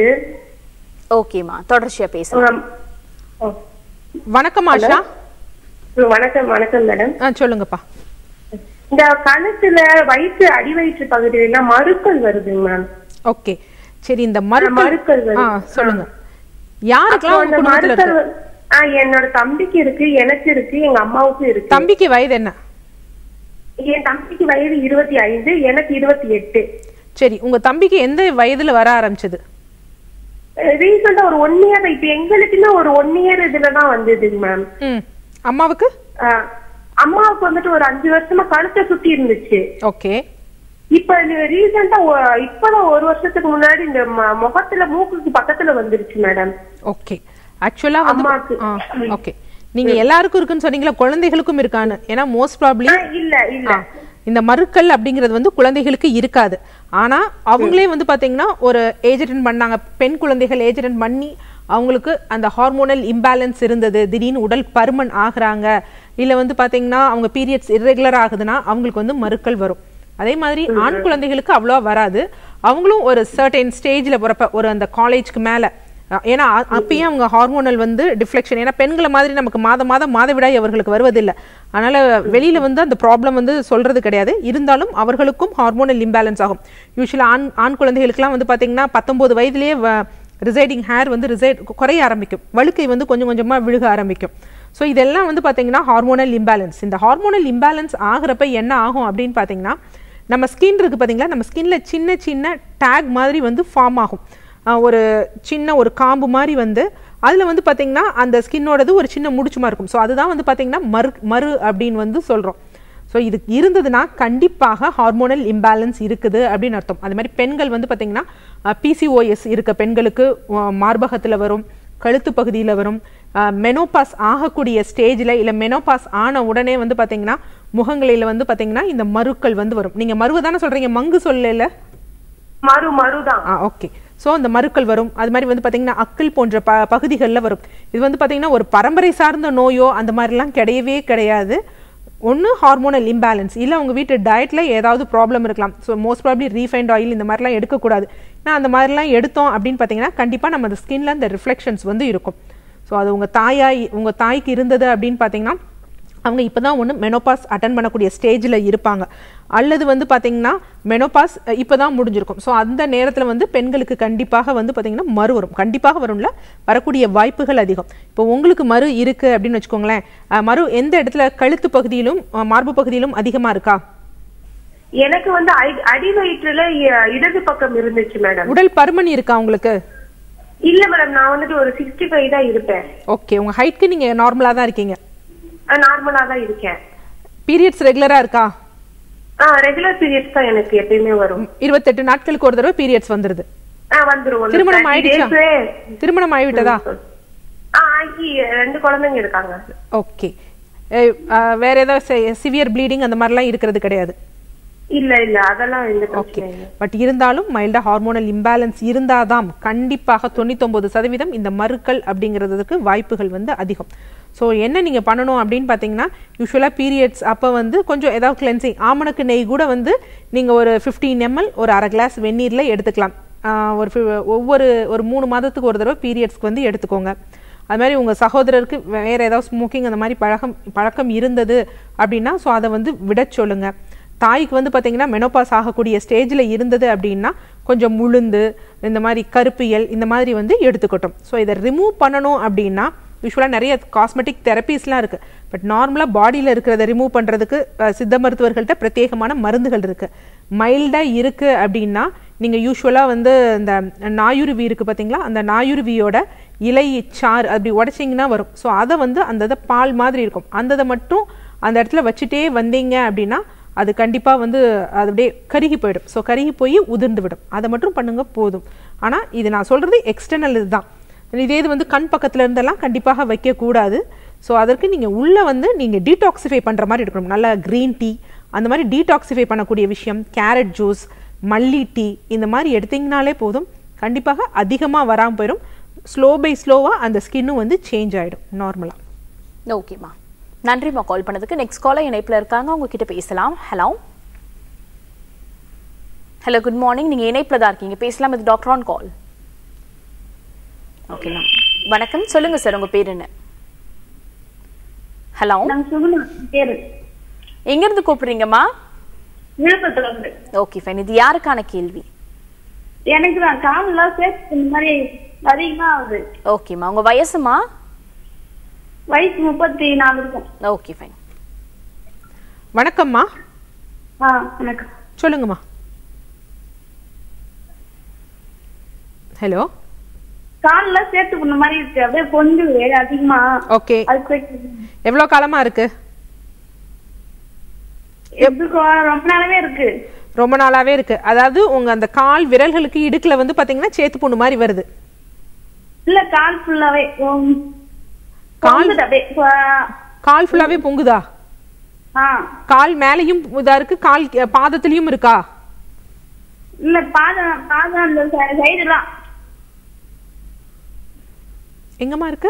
ஓகேம்மா தொடர்ச்சியா பேசலாம் உம், ஓ. வணக்கம் ஆஷா உம், வணக்கம் வணக்கம் மேடம் ஆ சொல்லுங்கப்பா இந்த கழுத்துல வயிற்று அடி வயிற்று பகுதியில மறுக்கள் வருதுங்க மேம் ஓகே சரி இந்த மருத்துவ மருக்கள் வருது. ஆ சொல்லுங்க அப்போ யாருக்கெல்லாம் உங்க அந்த குடும்பத்துல மறுக்கள் இருக்கு வ- ஆ, என்னோட தம்பிக்கு இருக்கு எனக்கு இருக்கு எங்க அம்மாவுக்கும் இருக்கு தம்பிக்கு வயது என்ன என் தம்பிக்கு வயது இருபத்தி ஐந்து எனக்கு இருபத்தி எட்டு சரி உங்க தம்பிக்கு எந்த வயதுல வர ஆரம்பிச்சது ரீசெண்டா ஒரு ஒன் இயர் இப்ப எங்களுக்குமே ஒரு ஒன் இயர் இதுலதான் வந்ததுங்க மேம் ம் அம்மாவுக்கு ஆஹ் அம்மாவுக்கு வந்துட்டு ஒரு அஞ்சு வருஷமா கழுத்தை சுத்தி இருந்துச்சு ஓகே இப்ப ரீசெண்டா இப்பதான் ஒரு வருஷத்துக்கு முன்னாடி இந்த ம- முகத்துல மூக்குக்கு பக்கத்துல வந்துருச்சு மேடம் ஓகே ஆக்சுவலா வந்து அம்மாக்கு. ஓகே நீங்க எல்லாருக்கும் இருக்குன்னு சொன்னீங்களா குழந்தைகளுக்கும் இருக்கான்னு ஏன்னா மோஸ்ட் ப்ராப்ளி இல்ல இல்ல இந்த மருக்கள் அப்படிங்கிறது வந்து குழந்தைகளுக்கு இருக்காது ஆனா அவங்களே வந்து பாத்தீங்கன்னா ஒரு ஏஜ் அட்டன் பண்ணாங்க பெண் குழந்தைகள் ஏஜ் அட்டன் பண்ணி அவங்களுக்கு அந்த ஹார்மோனல் இம்பேலன்ஸ் இருந்தது திடீர்னு உடல் பருமன் ஆகுறாங்க இல்ல வந்து பாத்தீங்கன்னா அவங்க பீரியட்ஸ் irregular ஆகுதுன்னா அவங்களுக்கு வந்து மருக்கள் வரும் அதே மாதிரி ஆண் குழந்தைகளுக்கு அவ்வளோவா வராது அவங்களும் ஒரு சர்டைன் ஸ்டேஜ்ல போறப்ப ஒரு அந்த காலேஜ்க்கு மேல அஹ் ஏன்னா அ- அப்பயும் அவங்க ஹார்மோனல் வந்து டிஃப்ளெக்ஷன் ஏன்னா பெண்களை மாதிரி நமக்கு மாதம் மாதம் மாதவிடாய் அவர்களுக்கு வருவதில்லை அதனால வெளியில வந்து அந்த ப்ராப்ளம் வந்து சொல்றது கிடையாது இருந்தாலும் அவர்களுக்கும் ஹார்மோனல் இம்பேலன்ஸ் ஆகும் யூஸ்வலாக ஆண் ஆண் குழந்தைகளுக்குலாம் வந்து பாத்தீங்கன்னா பத்தொன்பது வயதிலேயே ரிசைடிங் ஹேர் வந்து ரிசைட் குறைய ஆரம்பிக்கும் வழுக்கை வந்து கொஞ்சம் கொஞ்சமா விழுக ஆரம்பிக்கும் ஸோ இதெல்லாம் வந்து பாத்தீங்கன்னா ஹார்மோனல் இம்பேலன்ஸ் இந்த ஹார்மோனல் இம்பேலன்ஸ் ஆகுறப்ப என்ன ஆகும் அப்படின்னு பாத்தீங்கன்னா நம்ம ஸ்கின் இருக்கு பாத்தீங்களா நம்ம ஸ்கின்ல சின்ன சின்ன டேக் மாதிரி வந்து ஃபார்ம் ஆகும் ஆஹ் ஒரு சின்ன ஒரு காம்பு மாதிரி வந்து அதில் வந்து பார்த்தீங்கன்னா அந்த ஸ்கின்னோடது ஒரு சின்ன முடிச்சுமா இருக்கும் ஸோ அதுதான் வந்து பார்த்தீங்கன்னா மறு மறு அப்படின்னு வந்து சொல்கிறோம் ஸோ இது இருந்ததுன்னா கண்டிப்பாக ஹார்மோனல் இம்பேலன்ஸ் இருக்குது அப்படின்னு அர்த்தம் அது மாதிரி பெண்கள் வந்து பார்த்தீங்கன்னா பிசிஓஎஸ் இருக்க பெண்களுக்கு மார்பகத்தில் வரும் கழுத்து பகுதியில் வரும் மெனோபாஸ் ஆகக்கூடிய ஸ்டேஜில் இல்லை மெனோபாஸ் ஆன உடனே வந்து பார்த்தீங்கன்னா முகங்களில் வந்து பார்த்தீங்கன்னா இந்த மருக்கள் வந்து வரும் நீங்கள் மருவை தானே சொல்கிறீங்க மங்கு சொல்லல மறு மறுதான் ஆ ஓகே ஸோ அந்த மருக்கள் வரும் அது மாதிரி வந்து பார்த்தீங்கன்னா அக்கிள் போன்ற ப பகுதிகளில் வரும் இது வந்து பார்த்தீங்கன்னா ஒரு பரம்பரை சார்ந்த நோயோ அந்த மாதிரிலாம் கிடையவே கிடையாது ஒன்று ஹார்மோனல் இம்பேலன்ஸ் இல்லை உங்கள் வீட்டு டயட்டில் ஏதாவது ப்ராப்ளம் இருக்கலாம் so most probably refined oil இந்த மாதிரிலாம் எடுக்கக்கூடாது ஏன்னா அந்த மாதிரிலாம் எடுத்தோம் அப்படின்னு பார்த்தீங்கன்னா கண்டிப்பாக நம்ம அந்த ஸ்கின்ல அந்த ரிஃப்ளெக்ஷன்ஸ் வந்து இருக்கும் ஸோ அது உங்கள் தாயாய் உங்கள் தாய்க்கு இருந்தது அப்படின்னு பார்த்தீங்கன்னா அவங்க இப்போ தான் ஒன்று மெனோபாஸ் அட்டன் பண்ணக்கூடிய ஸ்டேஜில் இருப்பாங்க அல்லது வந்து பார்த்தீங்கன்னா மெனோபாஸ் இப்போ தான் முடிஞ்சிருக்கும் ஸோ அந்த நேரத்தில் வந்து பெண்களுக்கு கண்டிப்பாக வந்து பார்த்தீங்கன்னா மறு வரும் கண்டிப்பாக வரும்ல வரக்கூடிய வாய்ப்புகள் அதிகம் இப்போ உங்களுக்கு மறு இருக்குது அப்படின்னு வச்சுக்கோங்களேன் அஹ், மறு எந்த இடத்துல கழுத்து பகுதியிலும் அஹ், மார்பு பகுதியிலும் அதிகமாக இருக்கா எனக்கு வந்து அடி- அடி வயிற்றுல இ- இடது பக்கம் இருந்துச்சு மேடம் உடல் பருமன் இருக்கா உங்களுக்கு இல்ல மேடம் நான் வந்துட்டு ஒரு சிக்ஸ்டி ஃபைவ் தான் இருப்பேன் ஓகே உங்கள் ஹைட்க்கு நீங்கள் நார்மலாக தான் இருக்கீங்க நார்மலா தான் இருக்கேன் பீரியட்ஸ் ரெகுலராக இருக்கா ஆ ரெகுலர் பீரியட்ஸ் தான் எனக்கு எப்பயுமே வரும் இருபத்தெட்டு நாட்களுக்கு ஒரு தடவை பீரியட்ஸ் வந்துடுது ஆ வந்துரும் ஒரு திருமணம் 30 ஆயிடுச்சா days ஏ- திருமணம் ஆகிவிட்டதா ஆ ஆகி ரெண்டு குழந்தைங்க இருக்காங்க ஓகே வேற ஏதாவது சிவியர் ப்ளீடிங் அந்த மாதிரிலாம் இருக்கிறது கிடையாது இல்ல இல்ல அதெல்லாம் எந்த ஓகே பிரச்சனையும் இல்ல பட் இருந்தாலும் மைல்டா ஹார்மோனல் இம்பேலன்ஸ் இருந்தாதாம் கண்டிப்பாக தொண்ணூத்தொம்பது சதவீதம் இந்த மறுக்கள் அப்படிங்கிறதுக்கு வாய்ப்புகள் வந்து அதிகம் ஸோ என்ன நீங்கள் பண்ணணும் அப்படின்னு பார்த்தீங்கன்னா யூஸ்வலாக பீரியட்ஸ் அப்போ வந்து கொஞ்சம் ஏதாவது கிளென்சிங் ஆமணக்கு நெய் கூட வந்து நீங்கள் ஒரு ஃபிஃப்டீன் எம்எல் ஒரு அரை கிளாஸ் வெந்நீரில் எடுத்துக்கலாம் ஆஹ் ஒரு fi- ஒவ்வொரு ஒரு மூணு மாதத்துக்கு ஒரு தடவை பீரியட்ஸ்க்கு வந்து எடுத்துக்கோங்க அது மாதிரி உங்கள் சகோதரருக்கு வேறு ஏதாவது ஸ்மோக்கிங் அந்த மாதிரி பழக்கம் பழக்கம் இருந்தது அப்படின்னா ஸோ அதை வந்து விடச் சொல்லுங்க தாய்க்கு வந்து பார்த்தீங்கன்னா மெனோபாஸ் ஆகக்கூடிய ஸ்டேஜில் இருந்தது அப்படின்னா கொஞ்சம் முழுந்து இந்த மாதிரி கருப்பியல் இந்த மாதிரி வந்து எடுத்துக்கட்டும் ஸோ இதை ரிமூவ் பண்ணணும் அப்படின்னா யூஸ்வலாக நிறைய காஸ்மெட்டிக் தெரப்பீஸ்லாம் இருக்குது பட் நார்மலாக பாடியில் இருக்கிறத ரிமூவ் பண்ணுறதுக்கு சித்த மருத்துவர்கள்ட்ட பிரத்யேகமான மருந்துகள் இருக்குது மைல்டாக இருக்குது அப்படின்னா நீங்கள் யூஸ்வலாக வந்து இந்த நாயுருவி இருக்குது பார்த்தீங்களா அந்த நாயுருவியோட இலை சாறு அப்படி உடச்சிங்கன்னா வரும் ஸோ அதை வந்து அந்த இதை பால் மாதிரி இருக்கும் அந்த இதை மட்டும் அந்த இடத்துல வச்சுட்டே வந்தீங்க அப்படின்னா அது கண்டிப்பாக வந்து அது அப்படியே கருகி போயிடும் ஸோ கருகி போய் உதிர்ந்து விடும் அதை மட்டும் பண்ணுங்க போதும் ஆனால் இது நான் சொல்கிறது எக்ஸ்டர்னல் இதுதான் இதே இது வந்து கண் பக்கத்துல இருந்தெல்லாம் கண்டிப்பாக வைக்கக்கூடாது ஸோ அதற்கு நீங்கள் உள்ளே வந்து நீங்கள் டீடாக்சிஃபை பண்ணுற மாதிரி இருக்கணும் நல்ல க்ரீன் டீ அந்த மாதிரி டீடாக்சிஃபை பண்ணக்கூடிய விஷயம் கேரட் ஜூஸ் மல்லி டீ இந்த மாதிரி எடுத்தீங்கனாலே போதும் கண்டிப்பாக அதிகமாக வராமல் போயிடும் ஸ்லோ பை ஸ்லோவாக அந்த ஸ்கின்னும் வந்து சேஞ்ச் ஆகிடும் நார்மலாக ஓகேம்மா நன்றிம்மா கால் பண்ணதுக்கு நெக்ஸ்ட் காலர் இணைப்புல இருக்காங்க உங்ககிட்ட பேசலாம் ஹலோ ஹலோ குட் மார்னிங் நீங்க இணைப்புல தான் இருக்கீங்க பேசலாம் இது டாக்டர் ஆன் கால் ஓகேம்மா வணக்கம் சொல்லுங்க சார் உங்க பேர் என்ன ஹலோ நாங்க சுகுணா பேரு எங்க இருந்து கூப்பிடுறீங்கம்மா விழுப்புரத்துல இருந்து ஓகே ஃபைன் இது யாருக்கான கேள்வி எனக்கு தான் காலெல்லாம் சேர்த்து இந்த மாதிரி அதிகமா ஆகுது ஓகேம்மா உங்க வயசுமா வயசு முப்பத்தி நாலு இருக்கும் ஓகே ஃபைன் வணக்கம்மா ஆ வணக்கம் சொல்லுங்கம்மா ஹலோ காலெல்லாம் சேர்த்து பண்ண மாதிரி இருக்கு அப்படியே பொங்குது அதிகமா ஓகே அது போய் எவ்வளோ காலமாக இருக்கு எப்படி கொ- ரொம்ப நாளாவே இருக்கு ரொம்ப நாளாவே இருக்கு அதாவது உங்க அந்த கால் விரல்களுக்கு இடுக்குல வந்து பாத்தீங்கன்னா சேத்து புண்ணு மாதிரி வருது இல்ல கால் ஃபுல்லாவே கால் பொங்குது அப்படியே கொ- கால் ஃபுல்லாவே பொங்குதா ஆ கால் மேலேயும் இதா இருக்கு கால் கீ- பாதத்திலயும் இருக்கா இல்ல பாதம் பாதம் அந்த சைடு எல்லாம் எங்கம்மா இருக்கு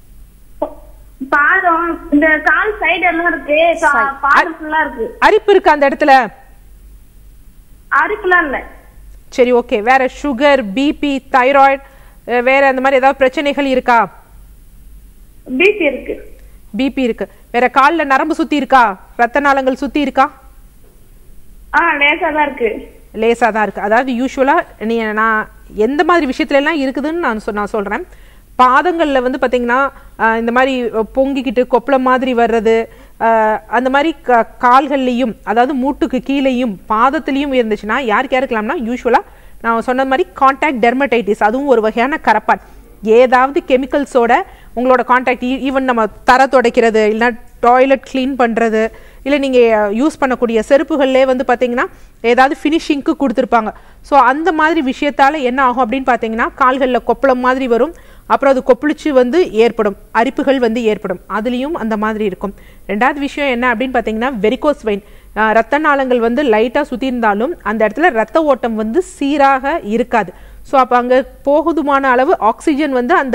பாதம் இந்த கால் சைடு எல்லாம் இருக்கு கா- பாதம் ஃபுல்லா இருக்கு அரிப்பு இருக்கு அந்த இடத்துல அரிப்புலாம் இல்ல சரி ஓகே வேற சுகர் பிபி தைராய்டு வேற அந்த மாதிரி ஏதாவது பிரச்சனைகள் இருக்கா பிபி இருக்கு பிபி இருக்கு வேற கால்ல நரம்பு சுத்தி இருக்கா ரத்த நாளங்கள் சுத்தி இருக்கா ஆ லேசா தான் இருக்கு லேசாக தான் இருக்குது அதாவது யூஸ்வலாக நீ நான் எந்த மாதிரி விஷயத்துல எல்லாம் இருக்குதுன்னு நான் சொ நான் சொல்கிறேன் பாதங்களில் வந்து பார்த்தீங்கன்னா ஆஹ், இந்த மாதிரி பொங்கிக்கிட்டு கொப்பளம் மாதிரி வர்றது ஆஹ், அந்த மாதிரி க கால்கள்லையும் அதாவது மூட்டுக்கு கீழேயும் பாதத்துலேயும் இருந்துச்சுன்னா யாருக்கு யாருக்கலாம்னா யூஸ்வலாக நான் சொன்ன மாதிரி காண்டாக்ட் டெர்மடைட்டிஸ் அதுவும் ஒரு வகையான கரப்பான் ஏதாவது கெமிக்கல்ஸோட உங்களோட காண்டாக்ட் ஈவன் நம்ம தர துடைக்கிறது இல்லைன்னா டாய்லெட் க்ளீன் பண்ணுறது இல்லை நீங்கள் யூஸ் பண்ணக்கூடிய செருப்புகள்லே வந்து பார்த்தீங்கன்னா ஏதாவது ஃபினிஷிங்க்கு கொடுத்துருப்பாங்க ஸோ அந்த மாதிரி விஷயத்தால் என்ன ஆகும் அப்படின்னு பார்த்தீங்கன்னா கால்களில் கொப்பளம் மாதிரி வரும் அப்புறம் அது கொப்பளிச்சு வந்து ஏற்படும் அரிப்புகள் வந்து ஏற்படும் அதுலேயும் அந்த மாதிரி இருக்கும் ரெண்டாவது விஷயம் என்ன அப்படின்னு பார்த்தீங்கன்னா வெரிகோஸ் வெயின் ரத்த நாளங்கள் வந்து லைட்டாக சுற்றி இருந்தாலும் அந்த இடத்துல ரத்த ஓட்டம் வந்து சீராக இருக்காது ஸோ அப்போ அங்கே போகுதுமான அளவு ஆக்சிஜன் வந்து அந்த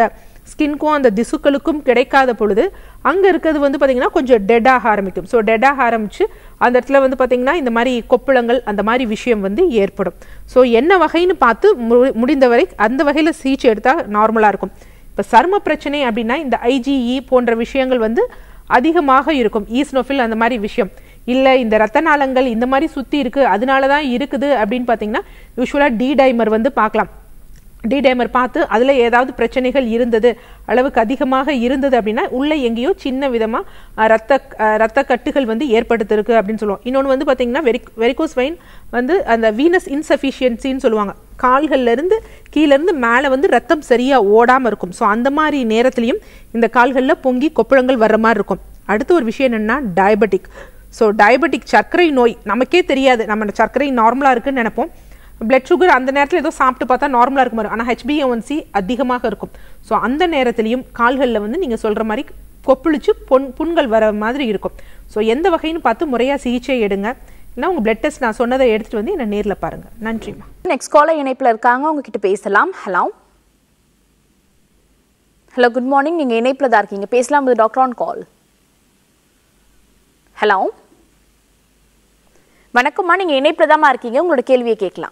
ஸ்கின்க்கும் அந்த திசுக்களுக்கும் கிடைக்காத பொழுது அங்கே இருக்கிறது வந்து பார்த்திங்கன்னா கொஞ்சம் டெட்டாக ஆரம்பிக்கும் ஸோ டெட்டாக ஆரம்பித்து அந்த இடத்துல வந்து பார்த்திங்கன்னா இந்த மாதிரி கொப்பளங்கள் அந்த மாதிரி விஷயம் வந்து ஏற்படும் ஸோ என்ன வகைன்னு பார்த்து மு- முடிந்தவரை அந்த வகையில் சிகிச்சை எடுத்தால் நார்மலாக இருக்கும் இப்போ சரும பிரச்சனை அப்படின்னா இந்த ஐஜிஇ போன்ற விஷயங்கள் வந்து அதிகமாக இருக்கும் ஈஸ்னோஃபில் அந்த மாதிரி விஷயம் இல்லை இந்த ரத்த நாளங்கள் இந்த மாதிரி சுற்றி இருக்குது அதனால தான் இருக்குது அப்படின்னு பார்த்தீங்கன்னா யூஸ்வலாக டி டைமர் வந்து பார்க்கலாம் டி டைமர் பார்த்து அதில் ஏதாவது பிரச்சனைகள் இருந்தது அளவுக்கு அதிகமாக இருந்தது அப்படின்னா உள்ளே எங்கேயோ சின்ன விதமாக ரத்த அஹ், ரத்த கட்டுகள் வந்து ஏற்படுத்திருக்கு அப்படின்னு சொல்லுவோம் இன்னொன்று வந்து பார்த்தீங்கன்னா வெரி வெரிகோஸ் வெயின் வந்து அந்த வீனஸ் இன்சஃபிஷியன்சின்னு சொல்லுவாங்க கால்கள்ல இருந்து கீழ இருந்து மேலே வந்து ரத்தம் சரியாக ஓடாமல் இருக்கும் ஸோ அந்த மாதிரி நேரத்துலையும் இந்த கால்களில் பொங்கி கொப்பளங்கள் வர்ற மாதிரி இருக்கும் அடுத்து ஒரு விஷயம் என்னென்னா டயபெட்டிக் ஸோ டயபெட்டிக் சர்க்கரை நோய் நமக்கே தெரியாது நம்ம சர்க்கரை நார்மலாக இருக்குன்னு நினைப்போம் பிளட் சுகர் அந்த நேரத்தில் ஏதோ சாப்பிட்டு பார்த்தா நார்மலாக இருக்கும் மாதிரி ஆனால் ஹெச்பிஏஒன்சி அதிகமாக இருக்கும் ஸோ அந்த நேரத்துலையும் கால்களில் வந்து நீங்கள் சொல்கிற மாதிரி கொப்பளிச்சு பொன் புண்கள் வர மாதிரி இருக்கும் ஸோ எந்த வகைன்னு பார்த்து முறையாக சிகிச்சை எடுங்க இல்லைன்னா உங்கள் பிளட் டெஸ்ட் நான் சொன்னதை எடுத்துகிட்டு வந்து என்னை நேரில் பாருங்கள் நன்றிம்மா நெக்ஸ்ட் காலர் இணைப்புல இருக்காங்க உங்ககிட்ட பேசலாம் ஹலோ ஹலோ குட் மார்னிங் நீங்க இணைப்புல தான் இருக்கீங்க பேசலாம் with doctor on call hello வணக்கம்மா நீங்க இணைப்புல தாம்மா இருக்கீங்க உங்களோட கேள்வியை கேட்கலாம்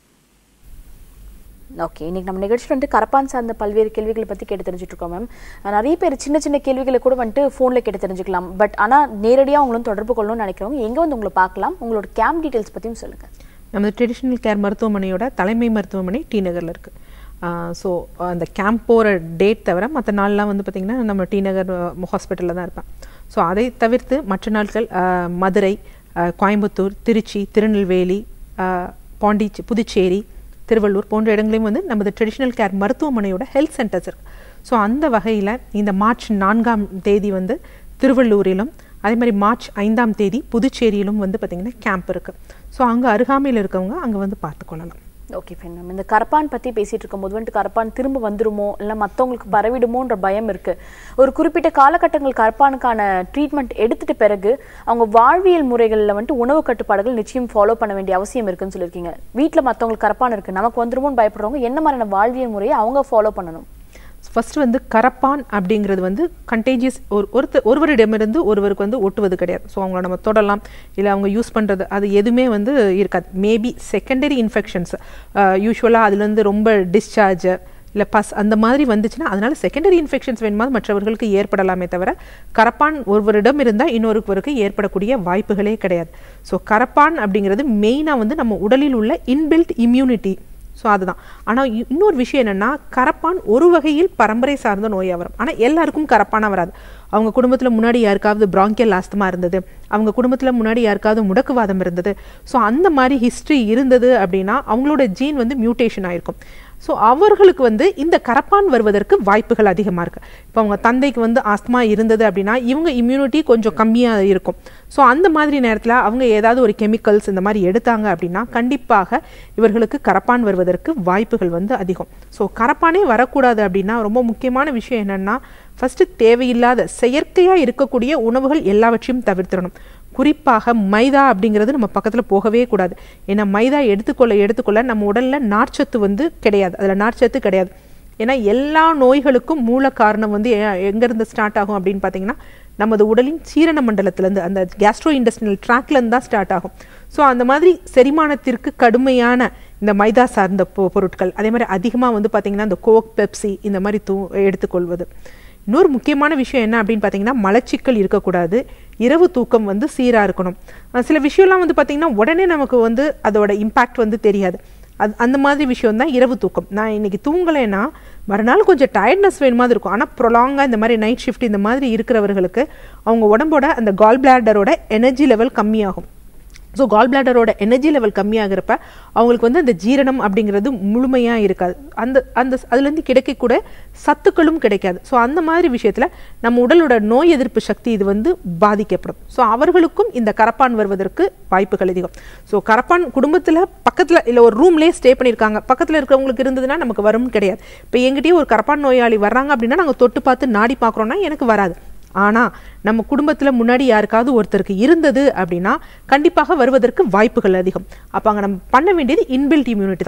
ஓகே இன்னைக்கு நம்ம நிகழ்ச்சி வந்துட்டு கரப்பான் சார்ந்த பல்வேறு கேள்விகளை பற்றி கேட்டு தெரிஞ்சுட்டு இருக்கோம் மேம் நிறைய பேர் சின்ன சின்ன கேள்விகளை கூட வந்துட்டு ஃபோனில் கேட்டு தெரிஞ்சுக்கலாம் பட் ஆனால் நேரடியாக உங்களும் தொடர்பு கொள்ளணும்னு நினைக்கிறவங்க எங்கே வந்து உங்களை பார்க்கலாம் உங்களோட கேம்ப் டீட்டெயில்ஸ் பற்றியும் சொல்லுங்கள் நமது ட்ரெடிஷ்னல் கேர் மருத்துவமனையோட தலைமை மருத்துவமனை டி நகரில் இருக்குது ஸோ அந்த கேம்ப் போகிற டேட் தவிர மற்ற நாள்லாம் வந்து பார்த்திங்கன்னா நம்ம டி நகர் ஹாஸ்பிட்டலில் தான் இருப்பேன் ஸோ அதை தவிர்த்து மற்ற நாட்கள் ஆஹ், மதுரை ஆஹ், கோயம்புத்தூர் திருச்சி திருநெல்வேலி ஆஹ், பாண்டிச்சே புதுச்சேரி திருவள்ளூர் போன்ற இடங்களையும் வந்து நமது ட்ரெடிஷ்னல் கேர் மருத்துவமனையோட ஹெல்த் சென்டர்ஸ் இருக்கு ஸோ அந்த வகையில் இந்த மார்ச் நான்காம் தேதி வந்து திருவள்ளூரிலும் அதே மாதிரி மார்ச் ஐந்தாம் தேதி புதுச்சேரியிலும் வந்து பார்த்திங்கன்னா கேம்ப் இருக்குது ஸோ அங்கே அருகாமையில் இருக்கவங்க அங்கே வந்து பார்த்துக்கொள்ளலாம் ஓகே ஃபைன் மேம் இந்த கரப்பான் பற்றி பேசிட்டு இருக்கும்போது வந்துட்டு கரப்பான் திரும்ப வந்துருமோ இல்லை மற்றவங்களுக்கு பரவிடுமோன்ற பயம் இருக்கு ஒரு குறிப்பிட்ட காலகட்டங்கள் கரப்பானுக்கான ட்ரீட்மெண்ட் எடுத்துட்ட பிறகு அவங்க வாழ்வியல் முறைகளில் வந்துட்டு உணவு கட்டுப்பாடுகள் நிச்சயம் ஃபாலோ பண்ண வேண்டிய அவசியம் இருக்குன்னு சொல்லியிருக்கீங்க வீட்டில் மற்றவங்களுக்கு கரப்பான் இருக்கு நமக்கு வந்துருமோன்னு பயப்படுறவங்க என்ன மாதிரியான வாழ்வியல் முறையை அவங்க ஃபாலோ பண்ணணும் ஃபர்ஸ்ட் வந்து கரப்பான் அப்படிங்கிறது வந்து கண்டேஜியஸ் ஒரு ஒருத்தர் ஒருவரிடமிருந்து ஒருவருக்கு வந்து ஒட்டுவது கிடையாது ஸோ அவங்கள நம்ம தொடலாம் இல்லை அவங்க யூஸ் பண்ணுறது அது எதுவுமே வந்து இருக்காது மேபி செகண்டரி இன்ஃபெக்ஷன்ஸ் யூஸ்வலாக அதுலேருந்து ரொம்ப டிஸ்சார்ஜ் இல்லை பஸ் அந்த மாதிரி வந்துச்சுன்னா அதனால செகண்டரி இன்ஃபெக்ஷன்ஸ் வேணுமா மற்றவர்களுக்கு ஏற்படலாமே தவிர கரப்பான் ஒருவரிடம் இருந்தால் இன்னொருவருக்கு ஏற்படக்கூடிய வாய்ப்புகளே கிடையாது ஸோ கரப்பான் அப்படிங்கிறது மெயினாக வந்து நம்ம உடலில் உள்ள இன்பில்ட் இம்யூனிட்டி ஸோ அதுதான் ஆனால் இன்னொரு விஷயம் என்னென்னா கரப்பான் ஒரு வகையில் பரம்பரை சார்ந்த நோயாக வரும் ஆனால் எல்லாருக்கும் கரப்பானா வராது அவங்க குடும்பத்தில் முன்னாடி யாருக்காவது பிராங்கியல் ஆஸ்துமா இருந்தது அவங்க குடும்பத்தில் முன்னாடி யாருக்காவது முடக்குவாதம் இருந்தது ஸோ அந்த மாதிரி ஹிஸ்ட்ரி இருந்தது அப்படின்னா அவங்களோட ஜீன் வந்து மியூட்டேஷன் ஆயிருக்கும் ஸோ அவர்களுக்கு வந்து இந்த கரப்பான் வருவதற்கு வாய்ப்புகள் அதிகமாக இருக்கு இப்போ அவங்க தந்தைக்கு வந்து ஆஸ்துமா இருந்தது அப்படின்னா இவங்க இம்யூனிட்டி கொஞ்சம் கம்மியாக இருக்கும் ஸோ அந்த மாதிரி நேரத்தில் அவங்க ஏதாவது ஒரு கெமிக்கல்ஸ் இந்த மாதிரி எடுத்தாங்க அப்படின்னா கண்டிப்பாக இவர்களுக்கு கரப்பான் வருவதற்கு வாய்ப்புகள் வந்து அதிகம் ஸோ கரப்பானே வரக்கூடாது அப்படின்னா ரொம்ப முக்கியமான விஷயம் என்னன்னா ஃபர்ஸ்ட் தேவையில்லாத செயற்கையாக இருக்கக்கூடிய உணவுகள் எல்லாவற்றையும் தவிர்த்திடணும் குறிப்பாக மைதா அப்படிங்கிறது நம்ம பக்கத்தில் போகவே கூடாது ஏன்னா மைதா எடுத்துக்கொள்ள எடுத்துக்கொள்ள நம்ம உடலில் நார்ச்சத்து வந்து கிடையாது அதில் நார்ச்சத்து கிடையாது ஏன்னா எல்லா நோய்களுக்கும் மூல காரணம் வந்து எ- எங்கேருந்து ஸ்டார்ட் ஆகும் அப்படின்னு பார்த்தீங்கன்னா நமது உடலின் சீரண மண்டலத்திலேருந்து அந்த கேஸ்ட்ரோ இண்டஸ்ட்ரியல் ட்ராக்லேருந்து தான் ஸ்டார்ட் ஆகும் ஸோ அந்த மாதிரி செரிமானத்திற்கு கடுமையான இந்த மைதா சார்ந்த பொ- பொருட்கள் அதே மாதிரி அதிகமாக வந்து பார்த்தீங்கன்னா இந்த கோக் பெப்சி இந்த மாதிரி தூ எடுத்துக்கொள்வது இன்னொரு முக்கியமான விஷயம் என்ன அப்படின்னு பார்த்தீங்கன்னா மலச்சிக்கல் இருக்கக்கூடாது இரவு தூக்கம் வந்து சீராக இருக்கணும் அஹ் சில விஷயம்லாம் வந்து பார்த்தீங்கன்னா உடனே நமக்கு வந்து அதோட இம்பேக்ட் வந்து தெரியாது அது அந்த மாதிரி விஷயம் தான் இரவு தூக்கம் நான் இன்னைக்கு தூங்கலைன்னா மறுநாள் கொஞ்சம் டயர்ட்னஸ் வேணுமாதிரி இருக்கும் ஆனால் ப்ரொலாங்காக இந்த மாதிரி நைட் ஷிஃப்ட் இந்த மாதிரி இருக்கிறவர்களுக்கு அவங்க உடம்போட அந்த கால் பிளாடரோட எனர்ஜி லெவல் கம்மியாகும் ஸோ கால் பிளாடரோட எனர்ஜி லெவல் கம்மியாகிறப்ப அவங்களுக்கு வந்து அந்த ஜீரணம் அப்படிங்கிறது முழுமையாக இருக்காது அந்த அந்த அதுலேருந்து கிடைக்கக்கூட சத்துக்களும் கிடைக்காது ஸோ அந்த மாதிரி விஷயத்தில் நம்ம உடலோட நோய் எதிர்ப்பு சக்தி இது வந்து பாதிக்கப்படும் ஸோ அவர்களுக்கும் இந்த கரப்பான் வருவதற்கு வாய்ப்புகள் அதிகம் ஸோ கரப்பான் குடும்பத்தில் பக்கத்தில் இல்லை ஒரு ரூம்லேயே ஸ்டே பண்ணியிருக்காங்க பக்கத்தில் இருக்கிறவங்களுக்கு இருந்ததுன்னா நமக்கு வரும் கிடையாது இப்போ எங்கிட்டயே ஒரு கரப்பான் நோயாளி வர்றாங்க அப்படின்னா நாங்கள் தொட்டு பார்த்து நாடி பார்க்குறோன்னா எனக்கு வராது ஆனால் நம்ம குடும்பத்தில் முன்னாடி யாருக்காவது ஒருத்தருக்கு இருந்தது அப்படின்னா கண்டிப்பாக வருவதற்கு வாய்ப்புகள் அதிகம் அப்போ அங்கே நம்ம பண்ண வேண்டியது இன்பில்ட் இம்யூனிட்டி தான்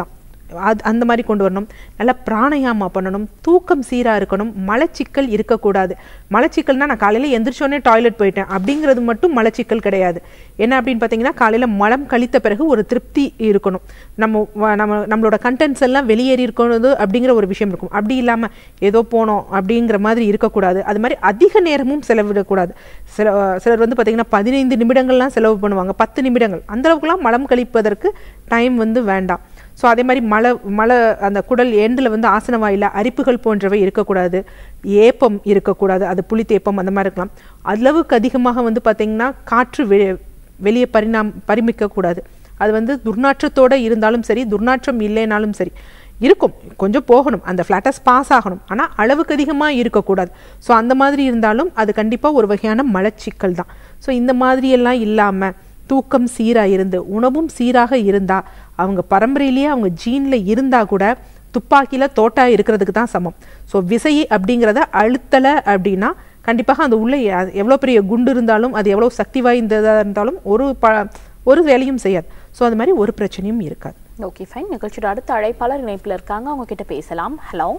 அது அந்த மாதிரி கொண்டு வரணும் நல்லா பிராணயாமா பண்ணணும் தூக்கம் சீராக இருக்கணும் மலச்சிக்கல் இருக்கக்கூடாது மலச்சிக்கல்னா நான் காலையில் எந்திரிச்சோடனே டாய்லெட் போயிட்டேன் அப்படிங்கிறது மட்டும் மலச்சிக்கல் கிடையாது என்ன அப்படின்னு பார்த்தீங்கன்னா காலையில் மலம் கழித்த பிறகு ஒரு திருப்தி இருக்கணும் நம்ம வ- நம்ம நம்மளோட கண்டென்ட்ஸ் எல்லாம் வெளியேறி இருக்கணும் அப்படிங்கிற ஒரு விஷயம் இருக்கும் அப்படி இல்லாமல் ஏதோ போனோம் அப்படிங்கிற மாதிரி இருக்கக்கூடாது அது மாதிரி அதிக நேரமும் செலவிடக்கூடாது சில சிலர் வந்து பார்த்தீங்கன்னா பதினைந்து நிமிடங்கள்லாம் செலவு பண்ணுவாங்க பத்து நிமிடங்கள் அந்த அளவுக்குலாம் மலம் கழிப்பதற்கு டைம் வந்து வேண்டாம் ஸோ அதே மாதிரி மலை மலை அந்த குடல் எண்டில் வந்து ஆசன வாயில அரிப்புகள் போன்றவை இருக்கக்கூடாது ஏப்பம் இருக்கக்கூடாது அது புளித்தேப்பம் அந்த மாதிரி இருக்கலாம் அளவுக்கு அதிகமாக வந்து பார்த்தீங்கன்னா காற்று வெ வெளியே பரிணாம் பரிமிக்கக்கூடாது அது வந்து துர்நாற்றத்தோட இருந்தாலும் சரி துர்நாற்றம் இல்லைனாலும் சரி இருக்கும் கொஞ்சம் போகணும் அந்த ஃப்ளாட்டஸ் பாஸ் ஆகணும் ஆனால் அளவுக்கு அதிகமாக இருக்கக்கூடாது ஸோ அந்த மாதிரி இருந்தாலும் அது கண்டிப்பாக ஒரு வகையான மலச்சிக்கல் தான் ஸோ இந்த மாதிரி எல்லாம் இல்லாமல் தூக்கம் சீராக இருந்து உணவும் சீராக இருந்தா அவங்க பரம்பரையிலேயே அவங்க ஜீனில் இருந்தா கூட துப்பாக்கியில் தோட்டா இருக்கிறதுக்கு தான் சமம் ஸோ விசை அப்படிங்கிறத அழுத்தலை அப்படின்னா கண்டிப்பாக அந்த உள்ள எ- எவ்வளோ பெரிய குண்டு இருந்தாலும் அது எவ்வளோ சக்தி வாய்ந்ததாக இருந்தாலும் ஒரு ப ஒரு வேலையும் செய்யாது ஸோ அது மாதிரி ஒரு பிரச்சனையும் இருக்காது ஓகே ஃபைன் நிகழ்ச்சியோட அடுத்த அழைப்பாளர் இணைப்பில் இருக்காங்க அவங்க கிட்ட பேசலாம் ஹலோ